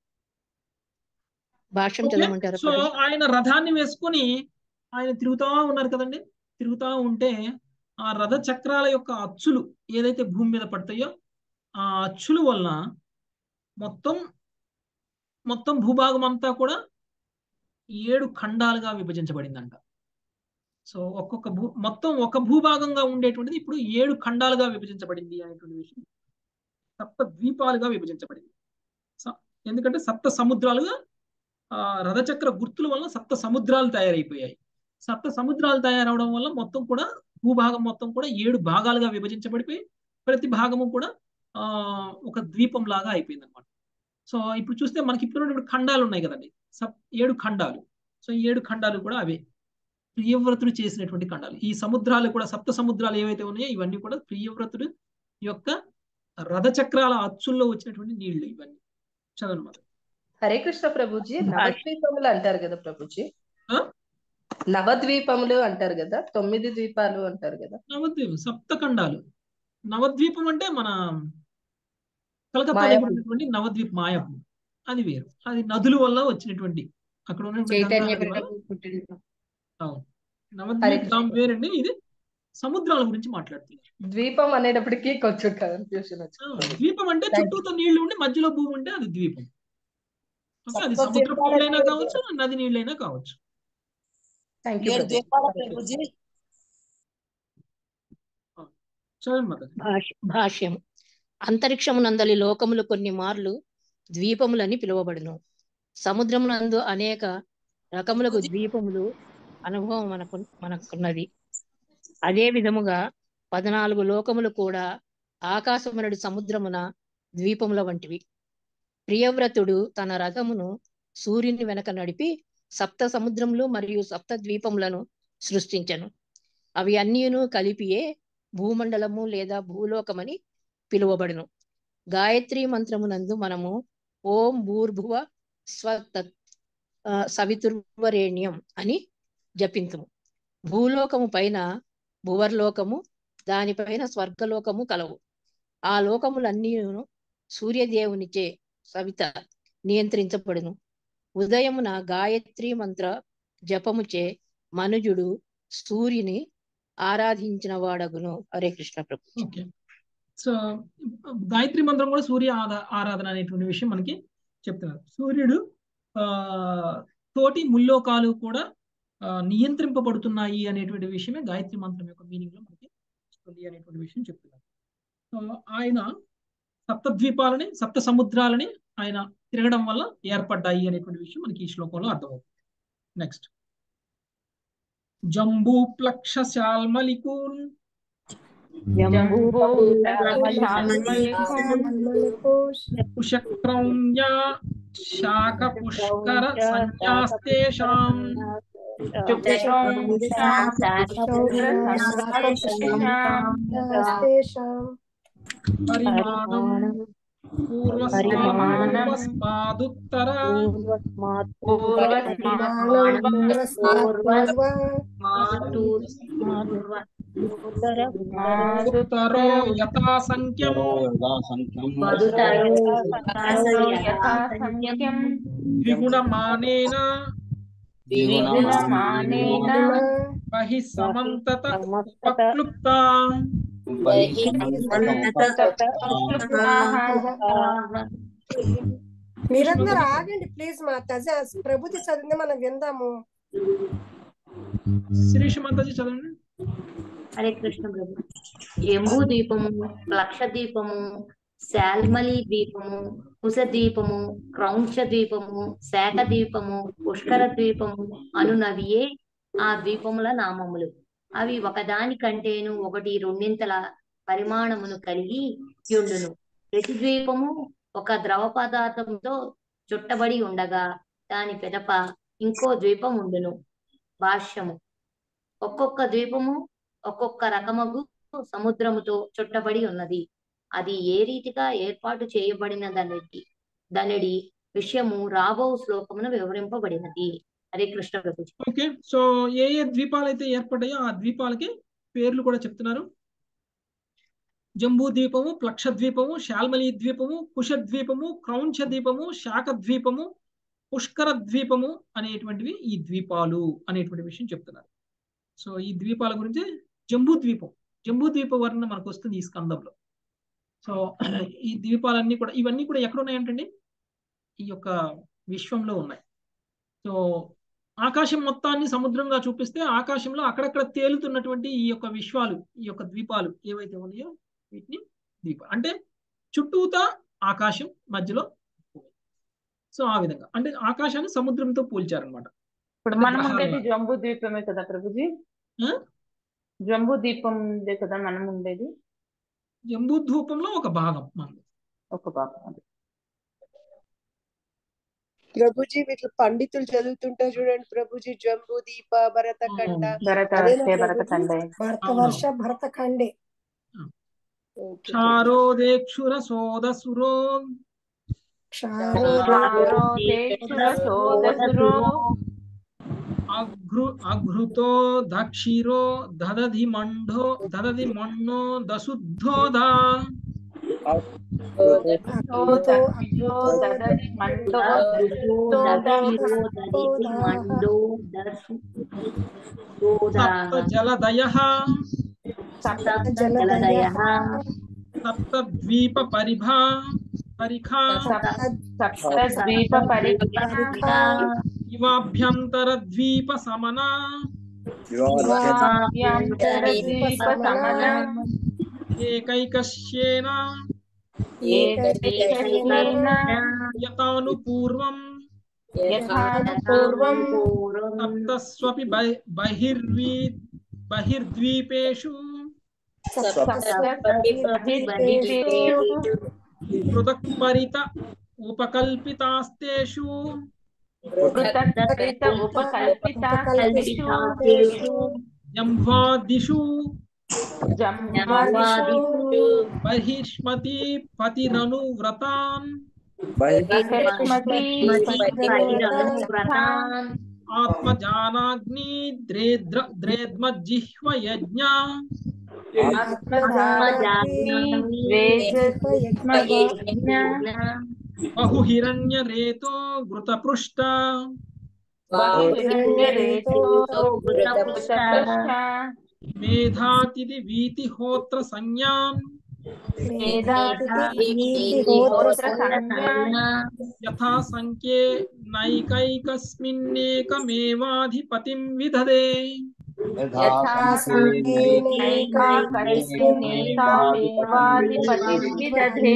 భాష్యం ఓకే చదవమంటారా సో ప్రభుజీ? ఆయన రథాన్ని వేసుకొని ఆయన తిరుగుతా ఉన్నారు కదండి తిరుగుతా ఉంటే ఆ రథ చక్రాల యొక్క అచ్చులు ఏదైతే భూమి మీద పడతాయో ఆ అచ్చుల వలన మొత్తం మొత్తం భూభాగం అంతా కూడా ఏడు ఖండాలుగా విభజించబడిందంట సో ఒక్కొక్క భూ మొత్తం ఒక భూభాగంగా ఉండేటువంటిది ఇప్పుడు ఏడు ఖండాలుగా విభజించబడింది అనేటువంటి విషయం సప్త ద్వీపాలుగా విభజించబడింది స- ఎందుకంటే సప్త సముద్రాలుగా ఆ రథచక్ర గుర్తుల వల్ల సప్త సముద్రాలు తయారైపోయాయి సప్త సముద్రాలు తయారవడం వల్ల మొత్తం కూడా భూభాగం మొత్తం కూడా ఏడు భాగాలుగా విభజించబడిపోయి ప్రతి భాగము కూడా ఆ ఒక ద్వీపం లాగా అయిపోయింది అనమాట సో ఇప్పుడు చూస్తే మనకి ఇప్పుడు ఉన్నటువంటి ఖండాలు ఉన్నాయి కదండి సప్ ఏడు ఖండాలు సో ఈ ఏడు ఖండాలు కూడా అవే ప్రియవ్రతుడు చేసినటువంటి ఖండాలు ఈ సముద్రాలు కూడా సప్త సముద్రాలు ఏవైతే ఉన్నాయో ఇవన్నీ కూడా ప్రియవ్రతుడు యొక్క రథచక్రాల అచ్చుల్లో వచ్చినటువంటి నీళ్లు ఇవన్నీ చదవనమాట హరే కృష్ణ ప్రభుజీ నవద్వీపములు అంటారు కదా ప్రభుజీ ఆ? నవద్వీపములు అంటారు కదా తొమ్మిది ద్వీపాలు అంటారు కదా నవద్వీపం సప్త ఖండాలు నవద్వీపం అంటే మన కలకత్తాలో మాయాపూర్. ఉన్నటువంటి నవద్వీప్ మాయాపూర్ అది వేరు అది నదుల వల్ల వచ్చినటువంటి అక్కడ ఉన్నటువంటి గంగా చైతన్య నది వల్ల ప్రభు పుట్టిన అవును హరే నవద్వీప్ కృష్ణ దాని వేరండి ఇది సముద్రాల గురించి మాట్లాడుతున్నారు ద్వీపం అనేటప్పటికీ కొంచెం కన్ఫ్యూషన్ ఆ, వచ్చింది ద్వీపం అంటే చుట్టూతో నీళ్లు ఉండి మధ్యలో భూమి ఉంటే అది ద్వీపం ఓకే అది సప్త సముద్రపు ద్వీపాలు నీళ్ళైనా అంటే కావచ్చు నది నీళ్ళైనా కావచ్చు థ్యాంక్ యూ ఏడు ప్రభు ద్వీపాల హరే కృష్ణ ప్రభుజీ ఆ, చదవండి మాతాజీ భాష- భాష్యం అంతరిక్షమునందలి లోకములు కొన్ని మార్లు ద్వీపములని పిలువబడును సముద్రమునందు అనేక రకములకు ప్రభుజీ ద్వీపములు అనుభవం మనకు మనకున్నది అదే విధముగా పద్నాలుగు లోకములు కూడా ఆకాశమునడి సముద్రమున ద్వీపముల వంటివి ప్రియవ్రతుడు తన రథమును సూర్యుని వెనక నడిపి సప్త సముద్రములు మరియు సప్త ద్వీపములను సృష్టించెను అవి అన్నీను కలిపియే భూమండలము లేదా భూలోకమని పిలువబడును గాయత్రి మంత్రమునందు మనము ఓం భూర్భువ స్వతత్ ఆ, సవితుర్వరేణ్యం అని జపింతుము భూలోకము పైన భువర్లోకము దానిపైన స్వర్గలోకము కలవు ఆ లోకములన్నీ సూర్యదేవునిచే సవిత నియంత్రించబడును ఉదయమున గాయత్రి మంత్ర జపముచే మనుజుడు సూర్యుని ఆరాధించిన వాడగును హరే కృష్ణ ప్రభు ఓకే సో గాయత్రి మంత్రం కూడా సూర్య ఆదా- ఆరాధన అనేటువంటి విషయం మనకి చెప్తున్నారు సూర్యుడు ఆ తోటి ముల్లోకాలు కూడా ఆ, నియంత్రింపబడుతున్నాయి అనేటువంటి విషయమే గాయత్రి మంత్రం యొక్క మీనింగ్ లో మనకి వస్తుంది అనేటువంటి విషయం చెప్తున్నారు సో ఆయన సప్త ద్వీపాలని సప్త సముద్రాలని ఆయన తిరగడం వల్ల ఏర్పడ్డాయి అనేటువంటి విషయం మనకి ఈ శ్లోకంలో అర్థమవుతుంది నెక్స్ట్ జంబూ ప్లక్ష శాల్మలికూన్ కుశక్రౌణ్య శాఖ పుష్కర సన్యాస్తేషాం పరిమాణం పూర్వస్మాదుత్తర ఉత్తరో యథాసంఖ్యం ద్విగుణమానేన బహి సమంతత ఉపక్లుప్త మీరందరూ ఆగండి ప్లీజ్ మా తజ ప్రభుతి చదివింది మనం విందాము శిరీష మాతాజీ చదవండి హరే కృష్ణ ప్రభు జంబూ ద్వీపము లక్ష ద్వీపము శాల్మలి ద్వీపము కుశ ద్వీపము క్రౌంశ ద్వీపము శాఖ ద్వీపము పుష్కర ద్వీపము అనునవియే ఆ ద్వీపముల నామములు అవి ఒకదాని కంటేను ఒకటి రెండింతల పరిమాణమును కలిగి యుండును ప్రతి ద్వీపము ఒక ద్రవ పదార్థంతో చుట్టబడి ఉండగా దాని పెదప ఇంకో ద్వీపం ఉండును భాష్యము ఒక్కొక్క ద్వీపము ఒక్కొక్క రకమగు సముద్రముతో చుట్టబడి ఉన్నది అది ఏ రీతిగా ఏర్పాటు చేయబడినదనేది దానిడి విషయము రాబో శ్లోకమున వివరింపబడినది హరే కృష్ణ ప్రభుజీ ఓకే సో ఏ ఏ ద్వీపాలు అయితే ఏర్పడ్డాయో ఆ ద్వీపాలకి పేర్లు కూడా చెప్తున్నారు జంబూ ద్వీపము ప్లక్ష ద్వీపము శాల్మలి ద్వీపము కుష ద్వీపము క్రౌంచ ద్వీపము శాఖ ద్వీపము పుష్కర ద్వీపము అనేటువంటివి ఈ ద్వీపాలు అనేటువంటి విషయం చెప్తున్నారు సో ఈ ద్వీపాల గురించి జంబూ ద్వీపం జంబూ ద్వీప వర్ణన మనకు వస్తుంది ఈ స్కందంలో సో ఈ ద్వీపాలన్నీ కూడా ఇవన్నీ కూడా ఎక్కడ ఉన్నాయంటండి ఈ యొక్క విశ్వంలో ఉన్నాయి సో ఆకాశం మొత్తాన్ని సముద్రంగా చూపిస్తే ఆకాశంలో అక్కడక్కడ తేలుతున్నటువంటి ఈ యొక్క విశ్వాలు ఈ యొక్క ద్వీపాలు ఏవైతే ఉన్నాయో వీటిని ద్వీప అంటే చుట్టూతా ఆకాశం మధ్యలో భూమి. సో ఆ విధంగా అంటే ఆకాశాన్ని సముద్రంతో పోల్చారనమాట ఇప్పుడు అంటే మనం ఉండేది గ్రహాలు జంబూ ద్వీపమే కదా ప్రభుజీ ఆ? జంబూ ద్వీపం ఉందే కదా మనం ఉండేది జంబూ ద్వీపంలో ఒక భాగం మనది ఒక భాగం అది ప్రభుజీ వీటిలో పండితులు చదువుతుంటే చూడండి ప్రభుజీ జంబూ దీప భరతఖండ భరత అదేనా వర్షే భరత ప్రభుజీ ఖండే భరతవర్ష భరతఖండే ఓకే ప్రభుజీ క్షారోదేక్షుర సోదసురో క్షారో దేక్షుర సోదసురో అఘృ అఘృతో దక్షిరో దదధి మండో దదధి మన్నో దశుద్ధోదా తో దక్షిరో దదరి మండో అద్భుతో దక్షిరో దదితి మండో దసు గోదా సప్త జలదయ సప్త జలదయ సప్త ద్వీప పరిభా పరిఖా సప్త ద్వీప పరిఖా ఇవాభ్యంతర ద్వీప సమన ఇవాభ్యంతర ద్వీప సమన ఏకైకస్యేన ఏకైకేన యతానుపూర్వం యథానుపూర్వం సప్తస్వపి బహి- బహిర్వీ బహిర్ద్వీపేషు పృథక్ పరిత ఉపకల్పితాస్తేషు పృథక్కృత ఉపకల్పితాస్తేషు జంభాదిషు జంబాదిషు బహిష్మతి పతిరను వ్రతాన్ బహిష్మతి వ్రతాన్ ఆత్మజానాగ్ని ద్రేద్ర ద్రేద్మజిహ్వ యజ్ఞ ఆత్మజాగ్ని వేజస్మయజ్ఞ బహుహిరణ్య రేతో ఘృతపృష్ట బహిరంగరేతో వృతపృష్ట మేధాతిథి వీతిహోత్ర సంజ్ఞాన్ మేధాతిథిహోత్ర సంజ్ఞా యథా సంఖ్యే నైకైకస్మిన్నేకమేవాధిపతిం విదదే యథా సంఖ్యేనైకాకస్మిన్నేకామేవాధిపతిర్విదధే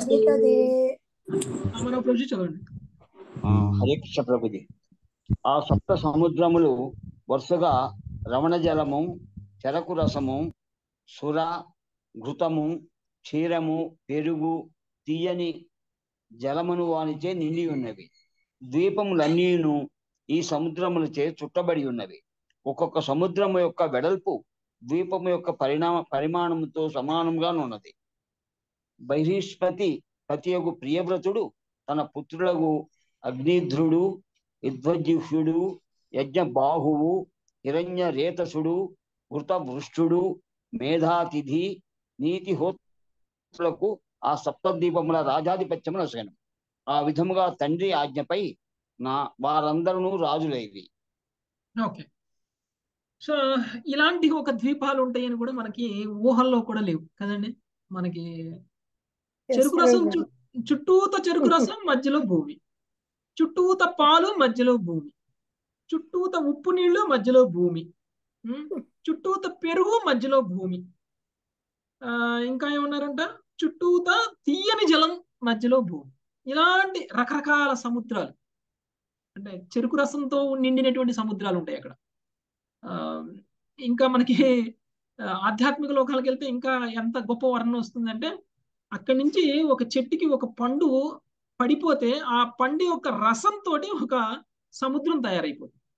మన ప్రభుజీ చదవండి ఆ, హరే కృష్ణ ప్రభుజీ ఆ సప్త సముద్రములు వరుసగా రమణ జలము చెరకు రసము సుర ఘృతము క్షీరము పెరుగు తీయని జలమును వానిచే నిండి ఉన్నవి ద్వీపములన్నీను ఈ సముద్రములచే చుట్టబడి ఉన్నవి ఒక్కొక్క సముద్రము యొక్క వెడల్పు ద్వీపము యొక్క పరిణామ పరిమాణముతో సమానంగా ఉన్నది బహిష్పతి పతియగు ప్రియవ్రతుడు తన పుత్రులకు అగ్నిధ్రుడు విధ్వజిహ్యుడు యజ్ఞబాహువు హిరణ్య రేతసుడు వృతవృష్టుడు మేధాతిథి నీతిహోత్రులకు ఆ సప్తద్వీపముల రాజాధిపత్యము నొసగను ఆ విధముగా తండ్రి ఆజ్ఞపై నా వారందరూ రాజులైవి ఓకే సో ఇలాంటి ఒక ద్వీపాలు ఉంటాయని కూడా మనకి ఊహల్లో కూడా లేవు కదండి మనకి చెరుకు రసం చు- చుట్టూత చెరుకు రసం మధ్యలో భూమి చుట్టూత పాలు మధ్యలో భూమి చుట్టూత ఉప్పు నీళ్లు మధ్యలో భూమి ఉమ్, చుట్టూత పెరుగు మధ్యలో భూమి ఆ ఇంకా ఏమన్నారంట చుట్టూత తీయని జలం మధ్యలో భూమి ఇలాంటి రకరకాల సముద్రాలు అంటే చెరుకు రసంతో నిండినటువంటి సముద్రాలు ఉంటాయి అక్కడ ఆ ఇంకా మనకి ఆ, ఆధ్యాత్మిక లోకాలకు వెళ్తే ఇంకా ఎంత గొప్ప వర్ణన వస్తుందంటే అక్కడి నుంచి ఒక చెట్టుకి ఒక పండు పడిపోతే ఆ పండు యొక్క రసంతో ఒక సముద్రం తయారైపోతుంది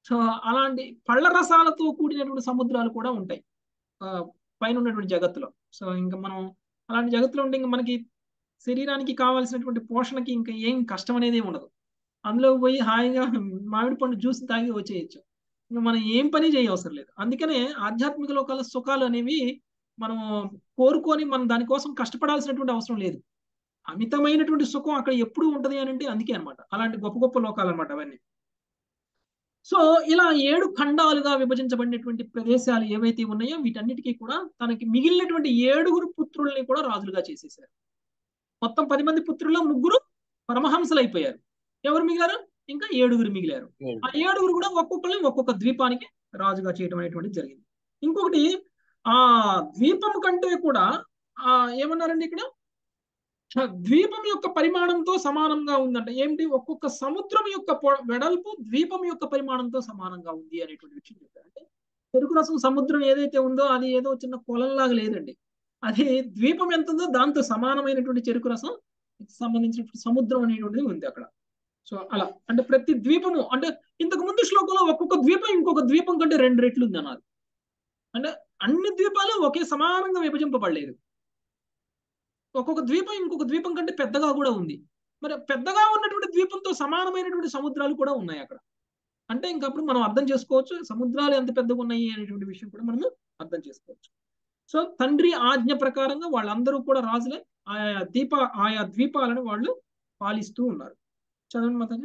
సో అలాంటి పళ్ళ రసాలతో కూడినటువంటి సముద్రాలు కూడా ఉంటాయి ఆ, పైన ఉన్నటువంటి జగత్తులో సో ఇంకా మనం అలాంటి జగత్తులో ఉంటే ఇంకా మనకి శరీరానికి కావాల్సినటువంటి పోషణకి ఇంకా ఏం కష్టం అనేది ఏమి ఉండదు అందులో పోయి హాయిగా మామిడి పండు జ్యూస్ తాగి వచ్చేయచ్చు ఇంకా మనం ఏం పని చేయవసరం లేదు అందుకనే ఆధ్యాత్మిక లోకాల సుఖాలు అనేవి మనం కోరుకొని మనం దానికోసం కష్టపడాల్సినటువంటి అవసరం లేదు అమితమైనటువంటి సుఖం అక్కడ ఎప్పుడు ఉంటది అని అంటే అందుకే అనమాట అలాంటి గొప్ప గొప్ప లోకాలు అనమాట అవన్నీ సో ఇలా ఏడు ఖండాలుగా విభజించబడినటువంటి ప్రదేశాలు ఏవైతే ఉన్నాయో వీటన్నిటికీ కూడా తనకి మిగిలినటువంటి ఏడుగురు పుత్రుల్ని కూడా రాజులుగా చేసేసారు మొత్తం పది మంది పుత్రుల్లో ముగ్గురు పరమహంసలు అయిపోయారు ఎవరు మిగిలారు ఇంకా ఏడుగురు మిగిలారు ఆ ఏడుగురు కూడా ఒక్కొక్కరిని ఒక్కొక్క ద్వీపానికి రాజుగా చేయడం అనేటువంటిది జరిగింది ఇంకొకటి ఆ ద్వీపం కంటే కూడా ఆ ఏమన్నారండి ఇక్కడ ఆ ద్వీపం యొక్క పరిమాణంతో సమానంగా ఉందంట ఏమిటి ఒక్కొక్క సముద్రం యొక్క పొ- వెడల్పు ద్వీపం యొక్క పరిమాణంతో సమానంగా ఉంది అనేటువంటి విషయం చెప్పారు అంటే చెరుకు రసం సముద్రం ఏదైతే ఉందో అది ఏదో చిన్న కొలంలాగా లేదండి అది ద్వీపం ఎంత ఉందో దాంతో సమానమైనటువంటి చెరుకు రసం సంబంధించినటువంటి సముద్రం అనేటువంటిది ఉంది అక్కడ సో అలా అంటే ప్రతి ద్వీపము అంటే ఇంతకు ముందు శ్లోకంలో ఒక్కొక్క ద్వీపం ఇంకొక ద్వీపం కంటే రెండు రెట్లు ఉంది అన్నారు అంటే అన్ని ద్వీపాలు ఒకే సమానంగా విభజింపబడలేదు ఒక్కొక్క ద్వీపం ఇంకొక ద్వీపం కంటే పెద్దగా కూడా ఉంది మరి పెద్దగా ఉన్నటువంటి ద్వీపంతో సమానమైనటువంటి సముద్రాలు కూడా ఉన్నాయి అక్కడ అంటే ఇంకప్పుడు మనం అర్థం చేసుకోవచ్చు సముద్రాలు ఎంత పెద్దగా ఉన్నాయి అనేటువంటి విషయం కూడా మనము అర్థం చేసుకోవచ్చు సో తండ్రి ఆజ్ఞ ప్రకారంగా వాళ్ళందరూ కూడా రాజులే ఆయా దీప ఆయా ద్వీపాలను వాళ్ళు పాలిస్తూ ఉన్నారు చదవండి మాతాజీ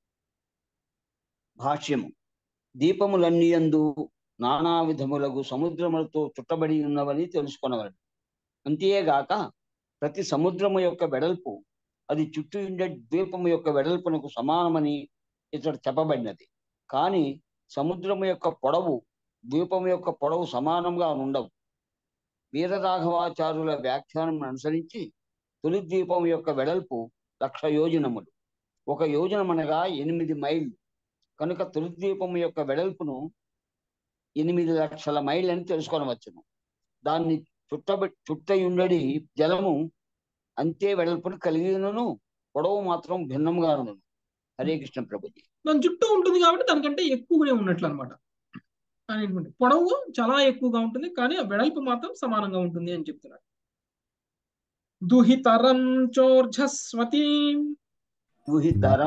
భాష్యము దీపములన్నీయందు నానా విధములకు సముద్రములతో చుట్టబడి ఉన్నవని తెలుసుకొనవలెను అంతేగాక ప్రతి సముద్రము యొక్క వెడల్పు అది చుట్టూ ఉండే ద్వీపము యొక్క వెడల్పునకు సమానమని ఇతడు చెప్పబడినది కానీ సముద్రము యొక్క పొడవు ద్వీపము యొక్క పొడవు సమానంగా ఉండవు వీరరాఘవాచార్యుల వ్యాఖ్యానం అనుసరించి తొలి ద్వీపం యొక్క వెడల్పు లక్ష యోజనములు ఒక యోజనం అనగా ఎనిమిది మైళ్ళు కనుక తొలి ద్వీపం యొక్క వెడల్పును ఎనిమిది లక్షల మైళ్ళు అని తెలుసుకొనవచ్చును దాన్ని చుట్టబె చుట్టయుండడి జలము అంతే వెడల్పును కలిగినను పొడవు మాత్రం భిన్నంగా ఉన్నను హరే కృష్ణ ప్రభుజీ దాని చుట్టూ ఉంటుంది కాబట్టి దానికంటే ఎక్కువనే ఉన్నట్లు అనమాట అనేటువంటి పొడవు చాలా ఎక్కువగా ఉంటుంది కానీ ఆ వెడల్పు మాత్రం సమానంగా ఉంటుంది అని చెప్తున్నారు దుహితరం చోర్జస్వతి దుహితరం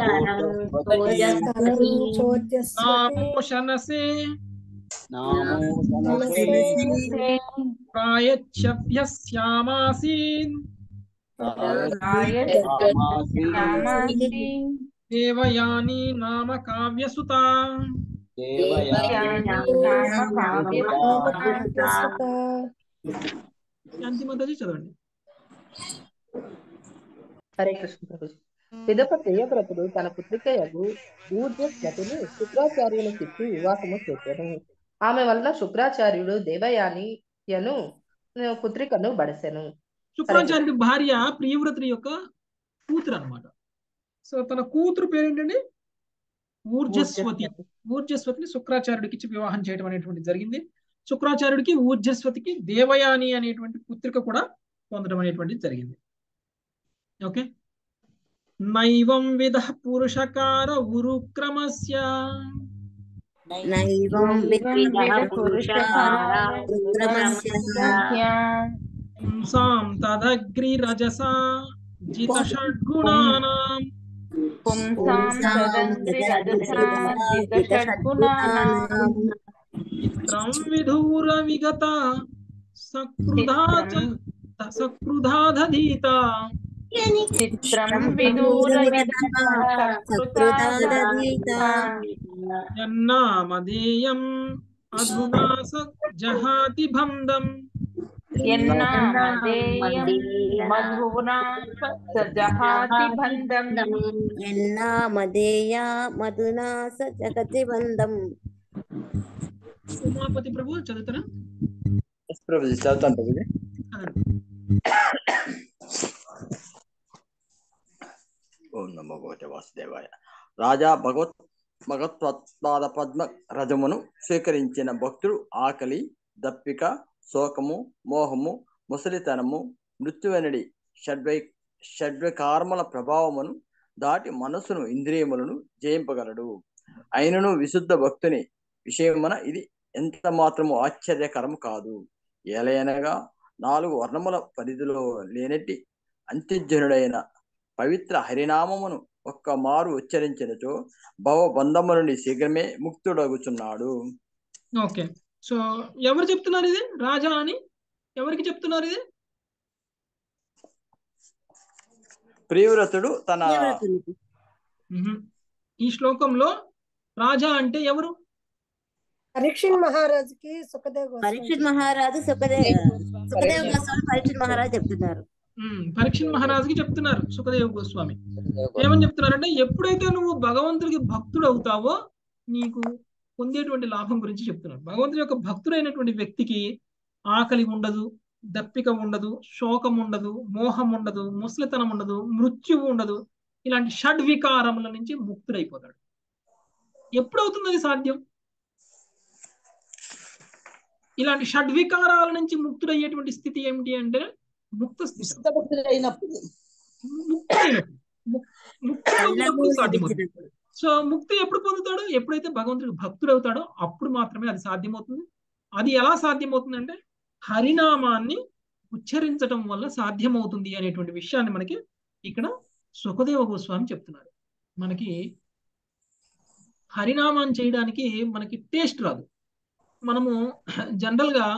నామోషనసే నామోషనసే ప్రాయచ్ఛభ్యస్యామాసీన్ దేవయాని నామ కావ్యసుత శాంతిమాతాజీ చదవండి హరే కృష్ణ ప్రభుజీ పిదప ప్రియవ్రతుడు తన పుత్రికయగు ఊర్జస్మతిని శుక్రాచార్యునికి ఇచ్చి వివాహము చేశాను ఆమె వలన శుక్రాచార్యుడు దేవయానియను పుత్రికను బడసెను శుక్రాచార్యుడి భార్య ప్రియవ్రతుడి యొక్క కూతురు అన్నమాట సో తన కూతురు పేరేంటండి ఊర్జస్వతి ఊర్జస్వతిని శుక్రాచార్యుడికి ఇచ్చి వివాహం చేయడం అనేటువంటి జరిగింది శుక్రాచార్యుడికి ఊర్జస్వతికి దేవయాని అనేటువంటి పుత్రిక కూడా పొందడం అనేటువంటిది జరిగింది ఓకే నైవం విధ పురుషకార ఉరుక్రమస్య నైవం విద్విధ పుంసాం తదగ్రి రజసా జిత షడ్గుణానాం చిత్రం విధూర విగత సకృధా చ సకృధాధీత చిత్రం విదూర యన్నామధేయం అధునా స జహాతి బంధం ఎన్నామధేయ మధునా స జగతి బంధం ఉమాపతి ప్రభు చదువుతారా ప్రభుజీ చదువుతాను ప్రభుజీ ఓం నమో భగవతే వాసుదేవాయ రాజా భగవత్ భగవత్పాద పద్మ రజమును స్వీకరించిన భక్తుడు ఆకలి దప్పిక శోకము మోహము ముసలితనము మృత్యువెనడి షడ్వై షడ్వికార్మల ప్రభావమును దాటి మనసును ఇంద్రియములను జయింపగలడు అయినను విశుద్ధ భక్తుని విషయమున ఇది ఎంత మాత్రము ఆశ్చర్యకరం కాదు ఏలయనగా నాలుగు వర్ణముల పరిధిలో లేనట్టి అంత్యజనుడైన పవిత్ర హరినామమును ఒక్క మారు ఉచ్చరించినచో భవబంధము నుండి శీఘ్రమే ముక్తుడగుచున్నాడు ఓకే సో ఎవరు చెప్తున్నారు ఇది రాజా అని ఎవరికి చెప్తున్నారు ఇది ప్రియవ్రతుడు తన మ్హూ. ఈ శ్లోకంలో రాజా అంటే ఎవరు పరీక్షణ్ మహారాజుకి సుఖదేవ్ గోస్వామి పరీక్షిత్ మహారాజు సుఖదేవ్ సుఖదేవ్ గోస్వామి పరీక్షిత్ మహారాజు చెప్తున్నారు మ్మ్. పరీక్షణ్ మహారాజుకి చెప్తున్నారు సుఖదేవ్ గోస్వామి ఏమని చెప్తున్నారంటే ఎప్పుడైతే నువ్వు భగవంతుడికి భక్తుడు అవుతావో నీకు పొందేటువంటి లాభం గురించి చెప్తున్నారు భగవంతుడి యొక్క భక్తుడైనటువంటి వ్యక్తికి ఆకలి ఉండదు దప్పిక ఉండదు శోకం ఉండదు మోహం ఉండదు ముసలితనం ఉండదు మృత్యువు ఉండదు ఇలాంటి షడ్వికారముల నుంచి ముక్తుడైపోతాడు ఎప్పుడవుతుంది అది సాధ్యం ఇలాంటి షడ్వికారాల నుంచి ముక్తుడయ్యేటువంటి స్థితి ఏమిటి అంటే ముక్త స్థితి అయినప్పుడు ముక్తుడైనప్పుడు ముక్- ముక్తుడైనప్పుడు సాధ్యమవుతుంది సో ముక్తి ఎప్పుడు పొందుతాడు ఎప్పుడైతే భగవంతుడికి భక్తుడు అవుతాడో అప్పుడు మాత్రమే అది సాధ్యమవుతుంది అది ఎలా సాధ్యమవుతుంది అంటే హరినామాన్ని ఉచ్చరించటం వల్ల సాధ్యమవుతుంది అనేటువంటి విషయాన్ని మనకి ఇక్కడ సుఖదేవ గోస్వామి చెప్తున్నారు మనకి హరినామాన్ని చేయడానికి మనకి టేస్ట్ రాదు మనము జనరల్ గా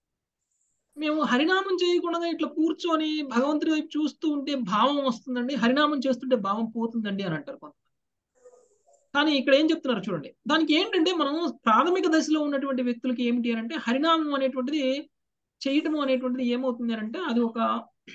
మేము హరినామం చేయకుండా ఇట్లా కూర్చొని భగవంతుడి వైపు చూస్తూ ఉంటే భావం వస్తుందండి హరినామం చేస్తుంటే భావం పోతుందండి అని అంటారు కొంత కానీ ఇక్కడ ఏం చెప్తున్నారు చూడండి దానికి ఏంటంటే మనం ప్రాథమిక దశలో ఉన్నటువంటి వ్యక్తులకి ఏమిటి అని అంటే హరినామం అనేటువంటిది చేయటం అనేటువంటిది ఏమవుతుంది అని అంటే అది ఒక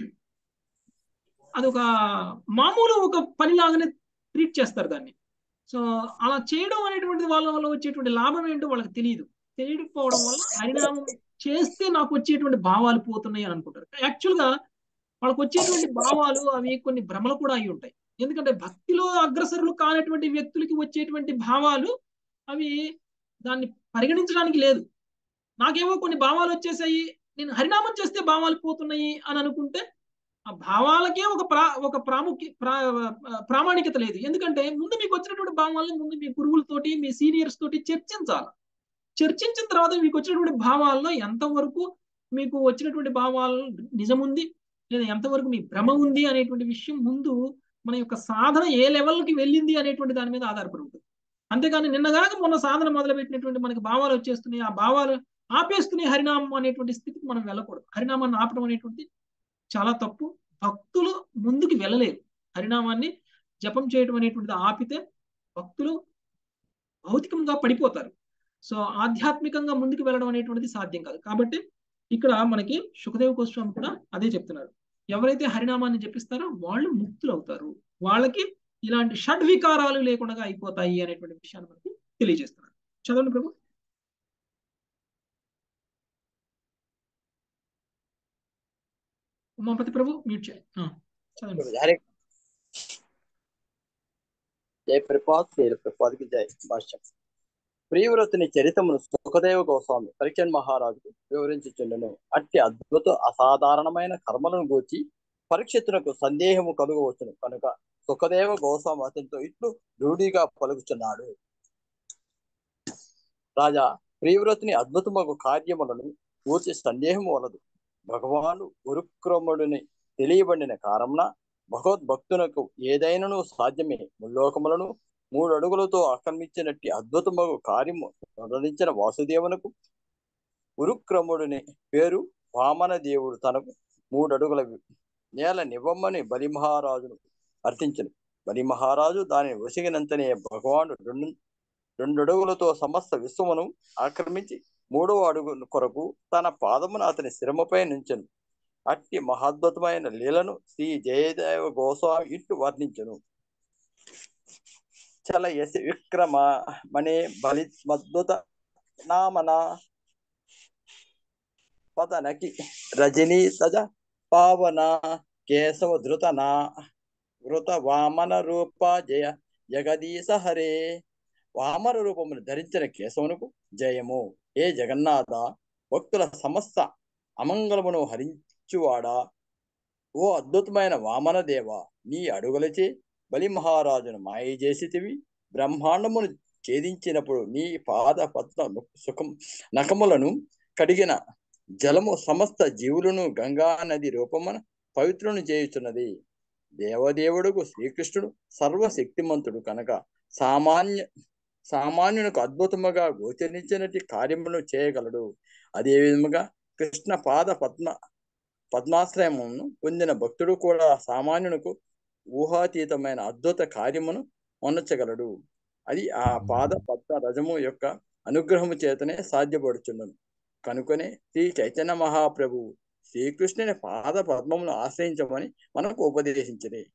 అది ఒక మామూలు ఒక పనిలాగానే ట్రీట్ చేస్తారు దాన్ని సో అలా చేయడం అనేటువంటిది వాళ్ళ వల్ల వచ్చేటువంటి లాభం ఏంటో వాళ్ళకి తెలియదు తెలియకపోవడం వల్ల హరినామం చేస్తే నాకు వచ్చేటువంటి భావాలు పోతున్నాయి అని అనుకుంటారు యాక్చువల్ గా వాళ్ళకి వచ్చేటువంటి భావాలు అవి కొన్ని భ్రమలు కూడా అయి ఉంటాయి ఎందుకంటే భక్తిలో అగ్రసరులు కానటువంటి వ్యక్తులకి వచ్చేటువంటి భావాలు అవి దాన్ని పరిగణించడానికి లేదు నాకేమో కొన్ని భావాలు వచ్చేసాయి నేను హరినామం చేస్తే భావాలు పోతున్నాయి అని అనుకుంటే ఆ భావాలకే ఒక ప్రా ఒక ప్రాముఖ్య ప్రా ప్రామాణికత లేదు ఎందుకంటే ముందు మీకు వచ్చినటువంటి భావాలను ముందు మీ గురువులతోటి మీ సీనియర్స్ తోటి చర్చించాలి చర్చించిన తర్వాత మీకు వచ్చినటువంటి భావాల్లో ఎంతవరకు మీకు వచ్చినటువంటి భావాలు నిజముంది లేదా ఎంతవరకు మీ భ్రమ ఉంది అనేటువంటి విషయం ముందు మన యొక్క సాధన ఏ లెవెల్కి వెళ్ళింది అనేటువంటి దాని మీద ఆధారపడి ఉంటుంది అంతేగాని నిన్నగాక మొన్న సాధన మొదలుపెట్టినటువంటి మనకి భావాలు వచ్చేస్తున్నాయి ఆ భావాలు ఆపేస్తున్నాయి హరినామం అనేటువంటి స్థితికి మనం వెళ్ళకూడదు హరినామాన్ని ఆపడం అనేటువంటి చాలా తప్పు భక్తులు ముందుకు వెళ్ళలేరు హరినామాన్ని జపం చేయడం అనేటువంటిది ఆపితే భక్తులు భౌతికంగా పడిపోతారు సో ఆధ్యాత్మికంగా ముందుకు వెళ్ళడం అనేటువంటిది సాధ్యం కాదు కాబట్టి ఇక్కడ మనకి సుఖదేవ గోస్వామి కూడా అదే చెప్తున్నారు ఎవరైతే హరినామాన్ని జపిస్తారో వాళ్ళు ముక్తులు అవుతారు వాళ్ళకి ఇలాంటి షడ్వికారాలు లేకుండా అయిపోతాయి అనేటువంటి విషయాన్ని మనకి తెలియజేస్తున్నారు చదవండి ప్రభు ఉమాపతి ప్రభు మ్యూట్ చేయండి ఆ, చదవండి హరే జై ప్రపాత్ శైల ప్రపాత్కి జై భాష్యం ప్రియవ్రతుని చరితమును సుఖదేవ గోస్వామి పరీక్షణ్ మహారాజుకు వివరించుచుండెను అట్టి అద్భుత అసాధారణమైన కర్మలను గూర్చి పరీక్షితునకు సందేహము కలుగవచ్చును కనుక సుఖదేవ గోస్వామి అతనితో ఇట్లు రూఢిగా పలుకుచున్నాడు రాజా ప్రియవ్రతుని అద్భుతమగు కార్యములను గూర్చి సందేహము వలదు భగవాను గురుక్రముడిని తెలియబడిన కారమున భగవద్భక్తునకు ఏదైనను సాధ్యమే ముల్లోకములను మూడు అడుగులతో ఆక్రమించినట్టి అద్భుతమగు కార్యము నిర్వహించిన వాసుదేవునకు ఉరుక్రముడిని పేరు వామన దేవుడు తనకు మూడు అడుగుల నేల నివ్వమ్మని బలిమహారాజును అర్థించను బలిమహారాజు దానిని వసిగినంతనే భగవానుడు రెండు రెండు అడుగులతో సమస్త విశ్వమును ఆక్రమించి మూడవ అడుగు కొరకు తన పాదమును అతని శిరమపై నుంచెను అట్టి మహాద్భుతమైన లీలను శ్రీ జయదేవ గోస్వామి ఇట్టు వర్ణించను చల యశ విక్రమ మణే బలి మద్భుత నామన పతనకి రజనీ సజ పావన కేశవ ధృతన వృత వామన రూప జయ జగదీశ హరే వామన రూపమును ధరించిన కేశవునకు జయము ఏ జగన్నాథ భక్తుల సమస్త అమంగళమును హరించువాడా ఓ అద్భుతమైన వామన దేవ నీ అడుగులచే బలి మహారాజును మాయ చేసితివి బ్రహ్మాండమును ఛేదించినప్పుడు నీ పాద పద్మ సుఖం నఖములను కడిగిన జలము సమస్త జీవులను గంగా నది రూపమున పవిత్రులను చేయుచున్నది దేవదేవుడుకు శ్రీకృష్ణుడు సర్వశక్తిమంతుడు కనుక సామాన్య సామాన్యునికి అద్భుతముగా గోచరించినటి కార్యములను చేయగలడు అదే విధముగా కృష్ణ పాద పద్మ పద్మాశ్రయమును పొందిన భక్తుడు కూడా సామాన్యునికి ఊహాతీతమైన అద్భుత కార్యమును మొనర్చగలడు అది ఆ పాద పద్మ రజము యొక్క అనుగ్రహము చేతనే సాధ్యపడుచున్నది కనుకనే శ్రీ చైతన్య మహాప్రభువు శ్రీకృష్ణుని పాద పద్మమును ఆశ్రయించమని మనకు ఉపదేశించింది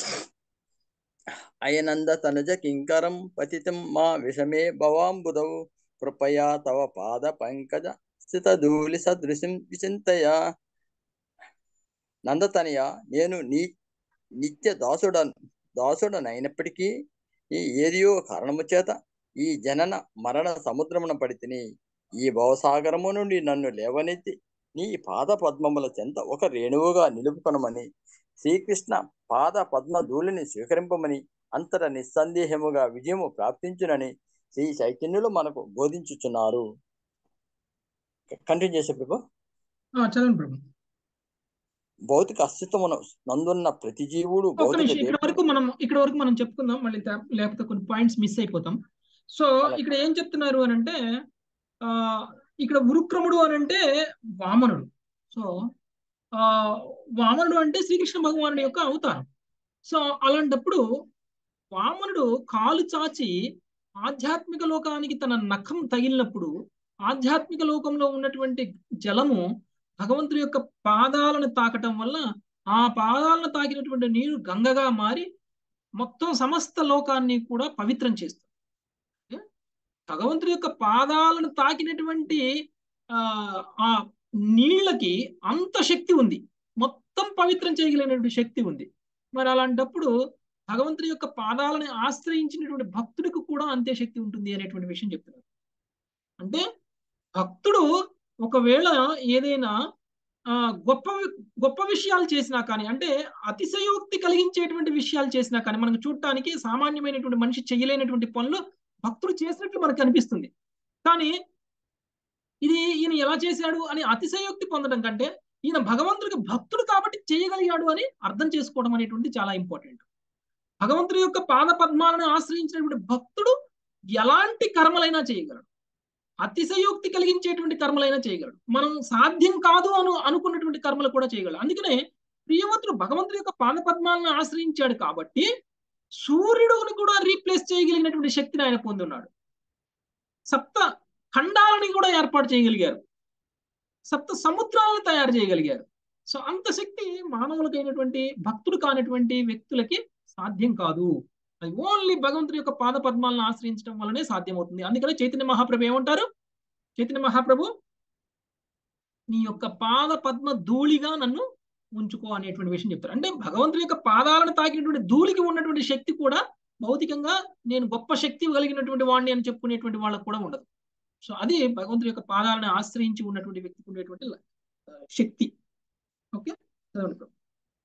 అయనంద తనుజ కింకరం పతితం మా విషమే భవాంబుదౌ కృపయా తవ పాద పంకజ స్థిత ధూళి సదృశం విచింతయ నందతనయ నేను నీ నిత్య దాసుడ దాసుడనైనప్పటికీ ఈ ఏదియో కారణము చేత ఈ జనన మరణ సముద్రమున పడితిని ఈ భవసాగరము నుండి నన్ను లేవనెత్తి నీ పాద పద్మముల చెంత ఒక రేణువుగా నిలుపుకొనమని శ్రీకృష్ణ పాద పద్మ ధూళిని స్వీకరింపమని అంతర నిస్సందేహముగా విజయము ప్రాప్తించునని శ్రీ చైతన్యులు మనకు బోధించుచున్నారు కంటిన్యూ చేసే ప్రభు ఆ, చదవండి ప్రభు భౌతిక అస్తిత్వమును నందున్న ప్రతి జీవుడు ఒక్క భౌతిక నిమిషం ఇక్కడ దేహ వరకు మనం ఇక్కడ వరకు మనం చెప్పుకుందాం మళ్ళీ తా- లేకపోతే కొన్ని పాయింట్స్ మిస్ అయిపోతాం సో ఇక్కడ ఏం చెప్తున్నారు అని అంటే ఆ ఇక్కడ ఉరుక్రముడు అని అంటే వామనుడు సో ఆ వామనుడు అంటే శ్రీకృష్ణ భగవానుడి యొక్క అవతారం సో అలాంటప్పుడు వామనుడు కాలు చాచి ఆధ్యాత్మిక లోకానికి తన నఖం తగిలినప్పుడు ఆధ్యాత్మిక లోకంలో ఉన్నటువంటి జలము భగవంతుడి యొక్క పాదాలను తాకటం వల్ల ఆ పాదాలను తాకినటువంటి నీరు గంగగా మారి మొత్తం సమస్త లోకాన్ని కూడా పవిత్రం చేస్తుంది ఏ? భగవంతుడి యొక్క పాదాలను తాకినటువంటి ఆ ఆ నీళ్ళకి అంత శక్తి ఉంది మొత్తం పవిత్రం చేయగలిగినటువంటి శక్తి ఉంది మరి అలాంటప్పుడు భగవంతుడి యొక్క పాదాలను ఆశ్రయించినటువంటి భక్తుడికి కూడా అంతే శక్తి ఉంటుంది అనేటువంటి విషయం చెప్తున్నారు అంటే భక్తుడు ఒకవేళ ఏదైనా ఆ గొప్ప వి- గొప్ప విషయాలు చేసినా కానీ అంటే అతిశయోక్తి కలిగించేటువంటి విషయాలు చేసినా కానీ మనకు చూడటానికి సామాన్యమైనటువంటి మనిషి చేయలేనటువంటి పనులు భక్తుడు చేసినట్లు మనకు అనిపిస్తుంది కానీ ఇది ఈయన ఎలా చేశాడు అని అతిశయోక్తి పొందడం కంటే ఈయన భగవంతుడికి భక్తుడు కాబట్టి చేయగలిగాడు అని అర్థం చేసుకోవడం అనేటువంటి చాలా ఇంపార్టెంట్ భగవంతుడి యొక్క పాద పద్మాలను ఆశ్రయించినటువంటి భక్తుడు ఎలాంటి కర్మలైనా చేయగలడు అతిశయోక్తి కలిగించేటువంటి కర్మలైనా చేయగలడు మనం సాధ్యం కాదు అను అనుకున్నటువంటి కర్మలు కూడా చేయగలడు అందుకనే ప్రియవతుడు భగవంతుడి యొక్క పాద పద్మాలను ఆశ్రయించాడు కాబట్టి సూర్యుడుని కూడా రీప్లేస్ చేయగలిగినటువంటి శక్తిని ఆయన పొందున్నాడు సప్త ఖండాలని కూడా ఏర్పాటు చేయగలిగారు సప్త సముద్రాలను తయారు చేయగలిగారు సో అంత శక్తి మానవులకైనటువంటి భక్తుడు కానటువంటి వ్యక్తులకి సాధ్యం కాదు అది ఓన్లీ భగవంతుడి యొక్క పాద పద్మాలను ఆశ్రయించడం వల్లనే సాధ్యమవుతుంది అందుకనే చైతన్య మహాప్రభు ఏమంటారు చైతన్య మహాప్రభు నీ యొక్క పాద పద్మ ధూళిగా నన్ను ఉంచుకో అనేటువంటి విషయం చెప్తారు అంటే భగవంతుడి యొక్క పాదాలను తాకినటువంటి ధూళికి ఉన్నటువంటి శక్తి కూడా భౌతికంగా నేను గొప్ప శక్తి కలిగినటువంటి వాడిని అని చెప్పుకునేటువంటి వాళ్ళకు కూడా ఉండదు సో అది భగవంతుడి యొక్క పాదాలను ఆశ్రయించి ఉన్నటువంటి వ్యక్తికి ఉండేటువంటి ఆ, శక్తి ఓకే చదవండి ప్రభు.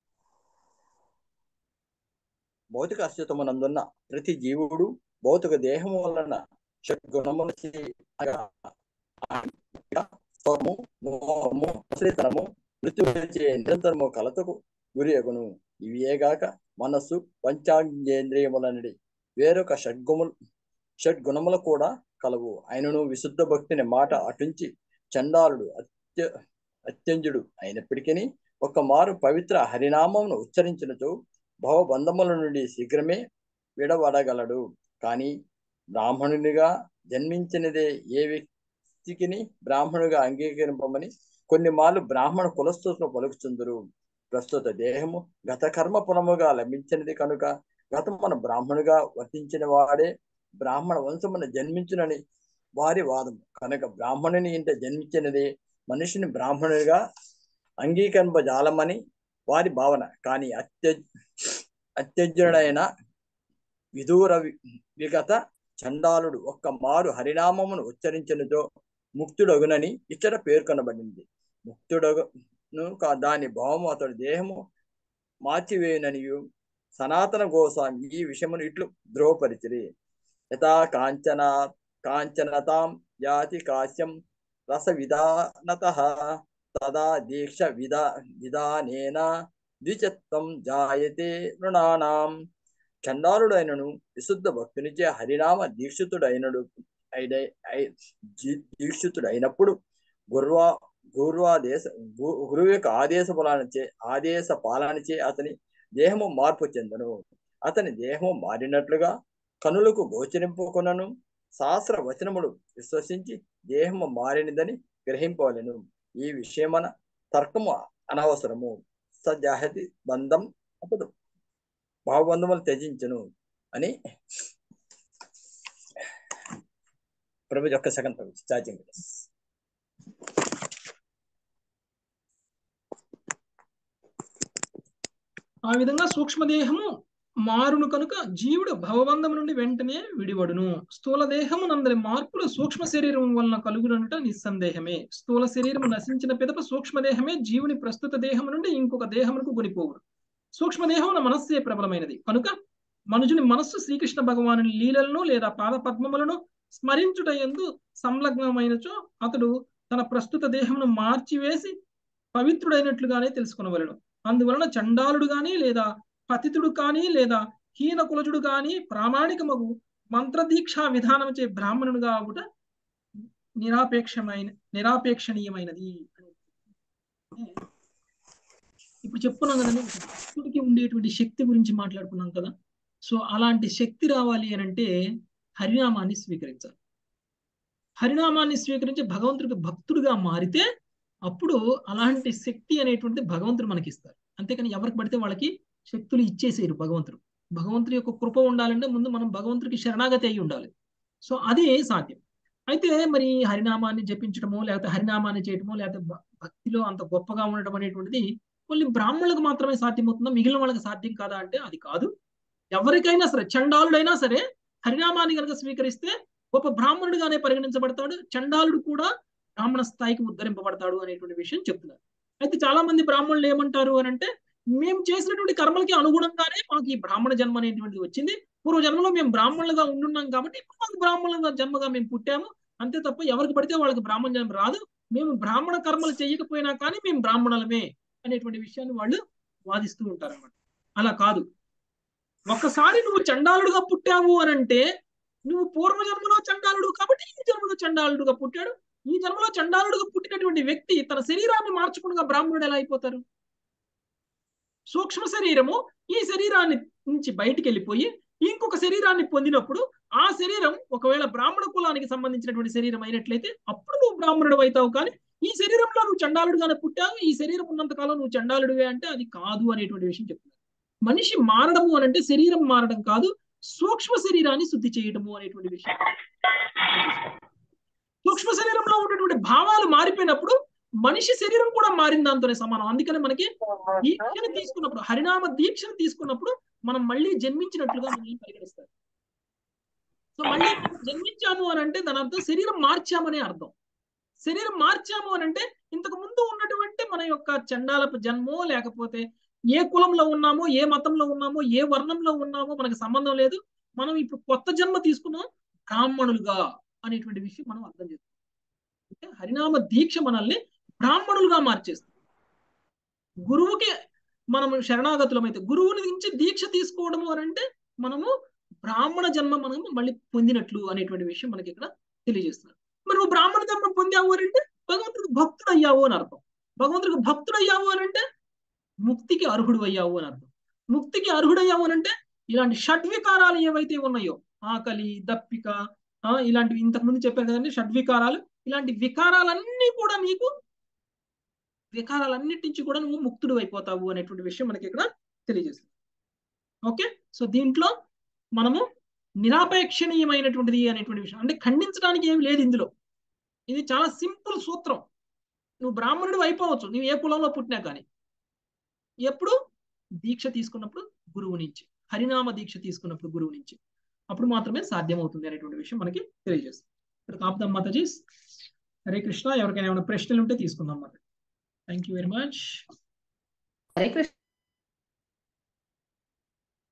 భౌతిక అస్తిత్వమునందున్న ప్రతి జీవుడు భౌతిక దేహము వలన షడ్గుణముల చే అనగా అహంకార, స్వము, మోహము ఆశ్రితనము మృత్యుచే నిరంతరము కలతకు గురియగును ఇవియేగాక మనస్సు పంచాంగేంద్రియముల నుండి వేరొక షడ్గుములు షడ్గుణములు కూడా కలవు ఆయనను విశుద్ధ భక్తిని మాట అటుంచి చండాలుడు అత్య అత్యంజుడు అయినప్పటికీ ఒక మారు పవిత్ర హరినామమును ఉచ్చరించినచో భవబంధముల నుండి శీఘ్రమే విడవడగలడు కానీ బ్రాహ్మణునిగా జన్మించినదే ఏ వ్యక్తికిని బ్రాహ్మణుగా అంగీకరింపమని కొన్ని మార్లు బ్రాహ్మణ కులస్తులను పలుకుచుందురు ప్రస్తుత దేహము గత కర్మ పునముగా లభించినది కనుక గతమున బ్రాహ్మణుగా వర్తించిన వాడే బ్రాహ్మణ వంశమున జన్మించునని వారి వాదం కనుక బ్రాహ్మణుని ఇంట జన్మించినది మనిషిని బ్రాహ్మణుడిగా అంగీకరింపజాలమని వారి భావన కానీ అత్య అత్యజ్ఞుడైన విదూర వి- విగత చండాలుడు ఒక్క మారు హరినామమును ఉచ్చరించినతో ముక్తుడగునని ఇచ్చట పేర్కొనబడింది ముక్తుడగును కా- దాని భావము అతడి దేహము మార్చివేయుననియు సనాతన గోస్వామి ఈ విషయమును ఇట్లు ధ్రువపరిచిరి యథా కాంచన కాంచనతాం యాతి కాశ్యం రస విధానత తదా దీక్ష విధా విధానేన ద్విచత్వం జాయతే నృణానాం చండాలుడైనను విశుద్ధ భక్తునిచే హరినామ దీక్షితుడైనడు అయిన- అయి- జీ- దీక్షితుడైనప్పుడు గుర్వా గుర్వాదేశ గు- గురువు యొక్క ఆదేశ పాలనచే ఆదేశ పాలనచే అతని దేహము మార్పు చెందను అతని దేహము మారినట్లుగా కనులకు గోచరింపుకొనను శాస్త్ర వచనములు విశ్వసించి దేహము మారినదని గ్రహింపవలెను ఈ విషయమన తర్కము అనవసరము సజాహతి బంధం అప్పుడు భావబంధములు త్యజించును అని ప్రభు ఒక్క సెకండ్ ప్రభు ఛార్జింగ్ ఆ విధంగా సూక్ష్మదేహము మారును కనుక జీవుడు భవబంధము నుండి వెంటనే విడివడును స్థూల దేహము నందలి మార్పులు సూక్ష్మ శరీరం వలన కలుగునట నిస్సందేహమే స్థూల శరీరము నశించిన పిదప సూక్ష్మదేహమే జీవుని ప్రస్తుత దేహము నుండి ఇంకొక దేహమునకు కొనిపోవును సూక్ష్మదేహమున మనస్సే ప్రబలమైనది కనుక మనుజుని మనస్సు శ్రీకృష్ణ భగవానుని లీలలను లేదా పాద పద్మములను స్మరించుట ఎందు సంలగ్నమైనచో అతడు తన ప్రస్తుత దేహమును మార్చివేసి పవిత్రుడైనట్లుగానే తెలుసుకునవలను అందువలన చండాలుడు గాని లేదా పతితుడు కానీ లేదా హీన కులజుడు కానీ ప్రామాణికమగు మంత్రదీక్షా విధానముచే బ్రాహ్మణుడుగా అగుట నిరాపేక్షమైన నిరాపేక్షణీయమైనది ఇప్పుడు చెప్పుకున్నాం కదండి భక్తుడికి ఉండేటువంటి శక్తి గురించి మాట్లాడుకున్నాం కదా సో అలాంటి శక్తి రావాలి అని అంటే హరినామాన్ని స్వీకరించాలి హరినామాన్ని స్వీకరించి భగవంతుడికి భక్తుడిగా మారితే అప్పుడు అలాంటి శక్తి అనేటువంటిది భగవంతుడు మనకి ఇస్తారు అంతేకాని ఎవరికి పడితే వాళ్ళకి శక్తులు ఇచ్చేసేయరు భగవంతుడు భగవంతుడి యొక్క కృప ఉండాలంటే ముందు మనం భగవంతుడికి శరణాగతి అయి ఉండాలి సో అది సాధ్యం అయితే మరి హరినామాన్ని జపించడమో లేకపోతే హరినామాన్ని చేయటమో లేకపోతే భ- భక్తిలో అంత గొప్పగా ఉండటం అనేటువంటిది ఓన్లీ బ్రాహ్మణులకు మాత్రమే సాధ్యమవుతుందా మిగిలిన వాళ్ళకి సాధ్యం కాదా అంటే అది కాదు ఎవరికైనా సరే చండాలుడైనా సరే హరినామాన్ని కనుక స్వీకరిస్తే గొప్ప బ్రాహ్మణుడిగానే పరిగణించబడతాడు చండాలుడు కూడా బ్రాహ్మణ స్థాయికి ఉద్ధరింపబడతాడు అనేటువంటి విషయం చెప్తున్నారు అయితే చాలా మంది బ్రాహ్మణులు ఏమంటారు అని అంటే మేము చేసినటువంటి కర్మలకి అనుగుణంగానే మాకు ఈ బ్రాహ్మణ జన్మ అనేటువంటిది వచ్చింది పూర్వ జన్మలో మేము బ్రాహ్మణులుగా ఉండున్నాం కాబట్టి ఇప్పుడు మాకు బ్రాహ్మణులుగా జన్మగా మేము పుట్టాము అంతే తప్ప ఎవరికి పడితే వాళ్ళకి బ్రాహ్మణ జన్మ రాదు మేము బ్రాహ్మణ కర్మలు చేయకపోయినా కానీ మేము బ్రాహ్మణులమే అనేటువంటి విషయాన్ని వాళ్ళు వాదిస్తూ ఉంటారు అన్నమాట అలా కాదు ఒక్కసారి నువ్వు చండాలుడుగా పుట్టావు అని అంటే నువ్వు పూర్వ జన్మలో చండాలుడు కాబట్టి ఈ జన్మలో చండాలుడుగా పుట్టాడు ఈ జన్మలో చండాలుడుగా పుట్టినటువంటి వ్యక్తి తన శరీరాన్ని మార్చుకుని బ్రాహ్మణుడు ఎలా అయిపోతారు సూక్ష్మ శరీరము ఈ శరీరాన్ని నుంచి బయటికి వెళ్ళిపోయి ఇంకొక శరీరాన్ని పొందినప్పుడు ఆ శరీరం ఒకవేళ బ్రాహ్మణ కులానికి సంబంధించినటువంటి శరీరం అయినట్లయితే అప్పుడు నువ్వు బ్రాహ్మణుడు అవుతావు కానీ ఈ శరీరంలో నువ్వు చండాలుడుగానే పుట్టావు ఈ శరీరం ఉన్నంత కాలం నువ్వు చండాలుడివే అంటే అది కాదు అనేటువంటి విషయం చెప్తున్నారు మనిషి మారడము అని అంటే శరీరం మారడం కాదు సూక్ష్మ శరీరాన్ని శుద్ధి చేయడము అనేటువంటి విషయం సూక్ష్మ శరీరంలో ఉన్నటువంటి భావాలు మారిపోయినప్పుడు మనిషి శరీరం కూడా మారిన దాంతోనే సమానం అందుకని మనకి దీక్షను తీసుకున్నప్పుడు హరినామ దీక్షను తీసుకున్నప్పుడు మనం మళ్ళీ జన్మించినట్లుగా మనల్ని పరిగణిస్తారు సో మళ్ళీ మనం జన్మించాము అని అంటే దాని అర్థం శరీరం మార్చామనే అర్థం శరీరం మార్చాము అని అంటే ఇంతకు ముందు ఉన్నటువంటి మన యొక్క చండాలపు జన్మో లేకపోతే ఏ కులంలో ఉన్నామో ఏ మతంలో ఉన్నామో ఏ వర్ణంలో ఉన్నామో మనకు సంబంధం లేదు మనం ఇప్పుడు కొత్త జన్మ తీసుకున్నాం బ్రాహ్మణులుగా అనేటువంటి విషయం మనం అర్థం చేసుకోవాలి అంటే హరినామ దీక్ష మనల్ని బ్రాహ్మణులుగా మార్చేస్తుంది గురువుకి మనము శరణాగతులం అయితే గురువుని నుంచి దీక్ష తీసుకోవడము అని అంటే మనము బ్రాహ్మణ జన్మ మనం మళ్ళీ పొందినట్లు అనేటువంటి విషయం మనకి ఇక్కడ తెలియజేస్తున్నారు మరి నువ్వు బ్రాహ్మణ జన్మ పొందావు అని అంటే భగవంతుడికి భక్తుడు అయ్యావు అని అర్థం భగవంతుడికి భక్తుడు అయ్యావు అని అంటే ముక్తికి అర్హుడు అయ్యావు అని అర్థం ముక్తికి అర్హుడయ్యావు అని అంటే ఇలాంటి షడ్వికారాలు ఏవైతే ఉన్నాయో ఆకలి దప్పిక ఆ, ఇలాంటివి ఇంతకు ముందు చెప్పారు కదండి షడ్వికారాలు ఇలాంటి వికారాలన్నీ కూడా నీకు వికారాలన్నిటి నుంచి కూడా నువ్వు ముక్తుడు అయిపోతావు అనేటువంటి విషయం మనకి ఇక్కడ తెలియజేస్తుంది ఓకే సో దీంట్లో మనము నిరాపేక్షణీయమైనటువంటిది అనేటువంటి విషయం అంటే ఖండించడానికి ఏమి లేదు ఇందులో ఇది చాలా సింపుల్ సూత్రం నువ్వు బ్రాహ్మణుడు అయిపోవచ్చు నువ్వు ఏ కులంలో పుట్టినా కానీ ఎప్పుడు దీక్ష తీసుకున్నప్పుడు గురువు నుంచి హరినామ దీక్ష తీసుకున్నప్పుడు గురువు నుంచి అప్పుడు మాత్రమే సాధ్యమవుతుంది అనేటువంటి విషయం మనకి తెలియజేస్తుంది ఇక్కడ కాపుదాం మాతాజీ హరే కృష్ణ ఎవరికైనా ఏమైనా ప్రశ్నలు ఉంటే తీసుకుందాం మాట thank you very much Hare Krishna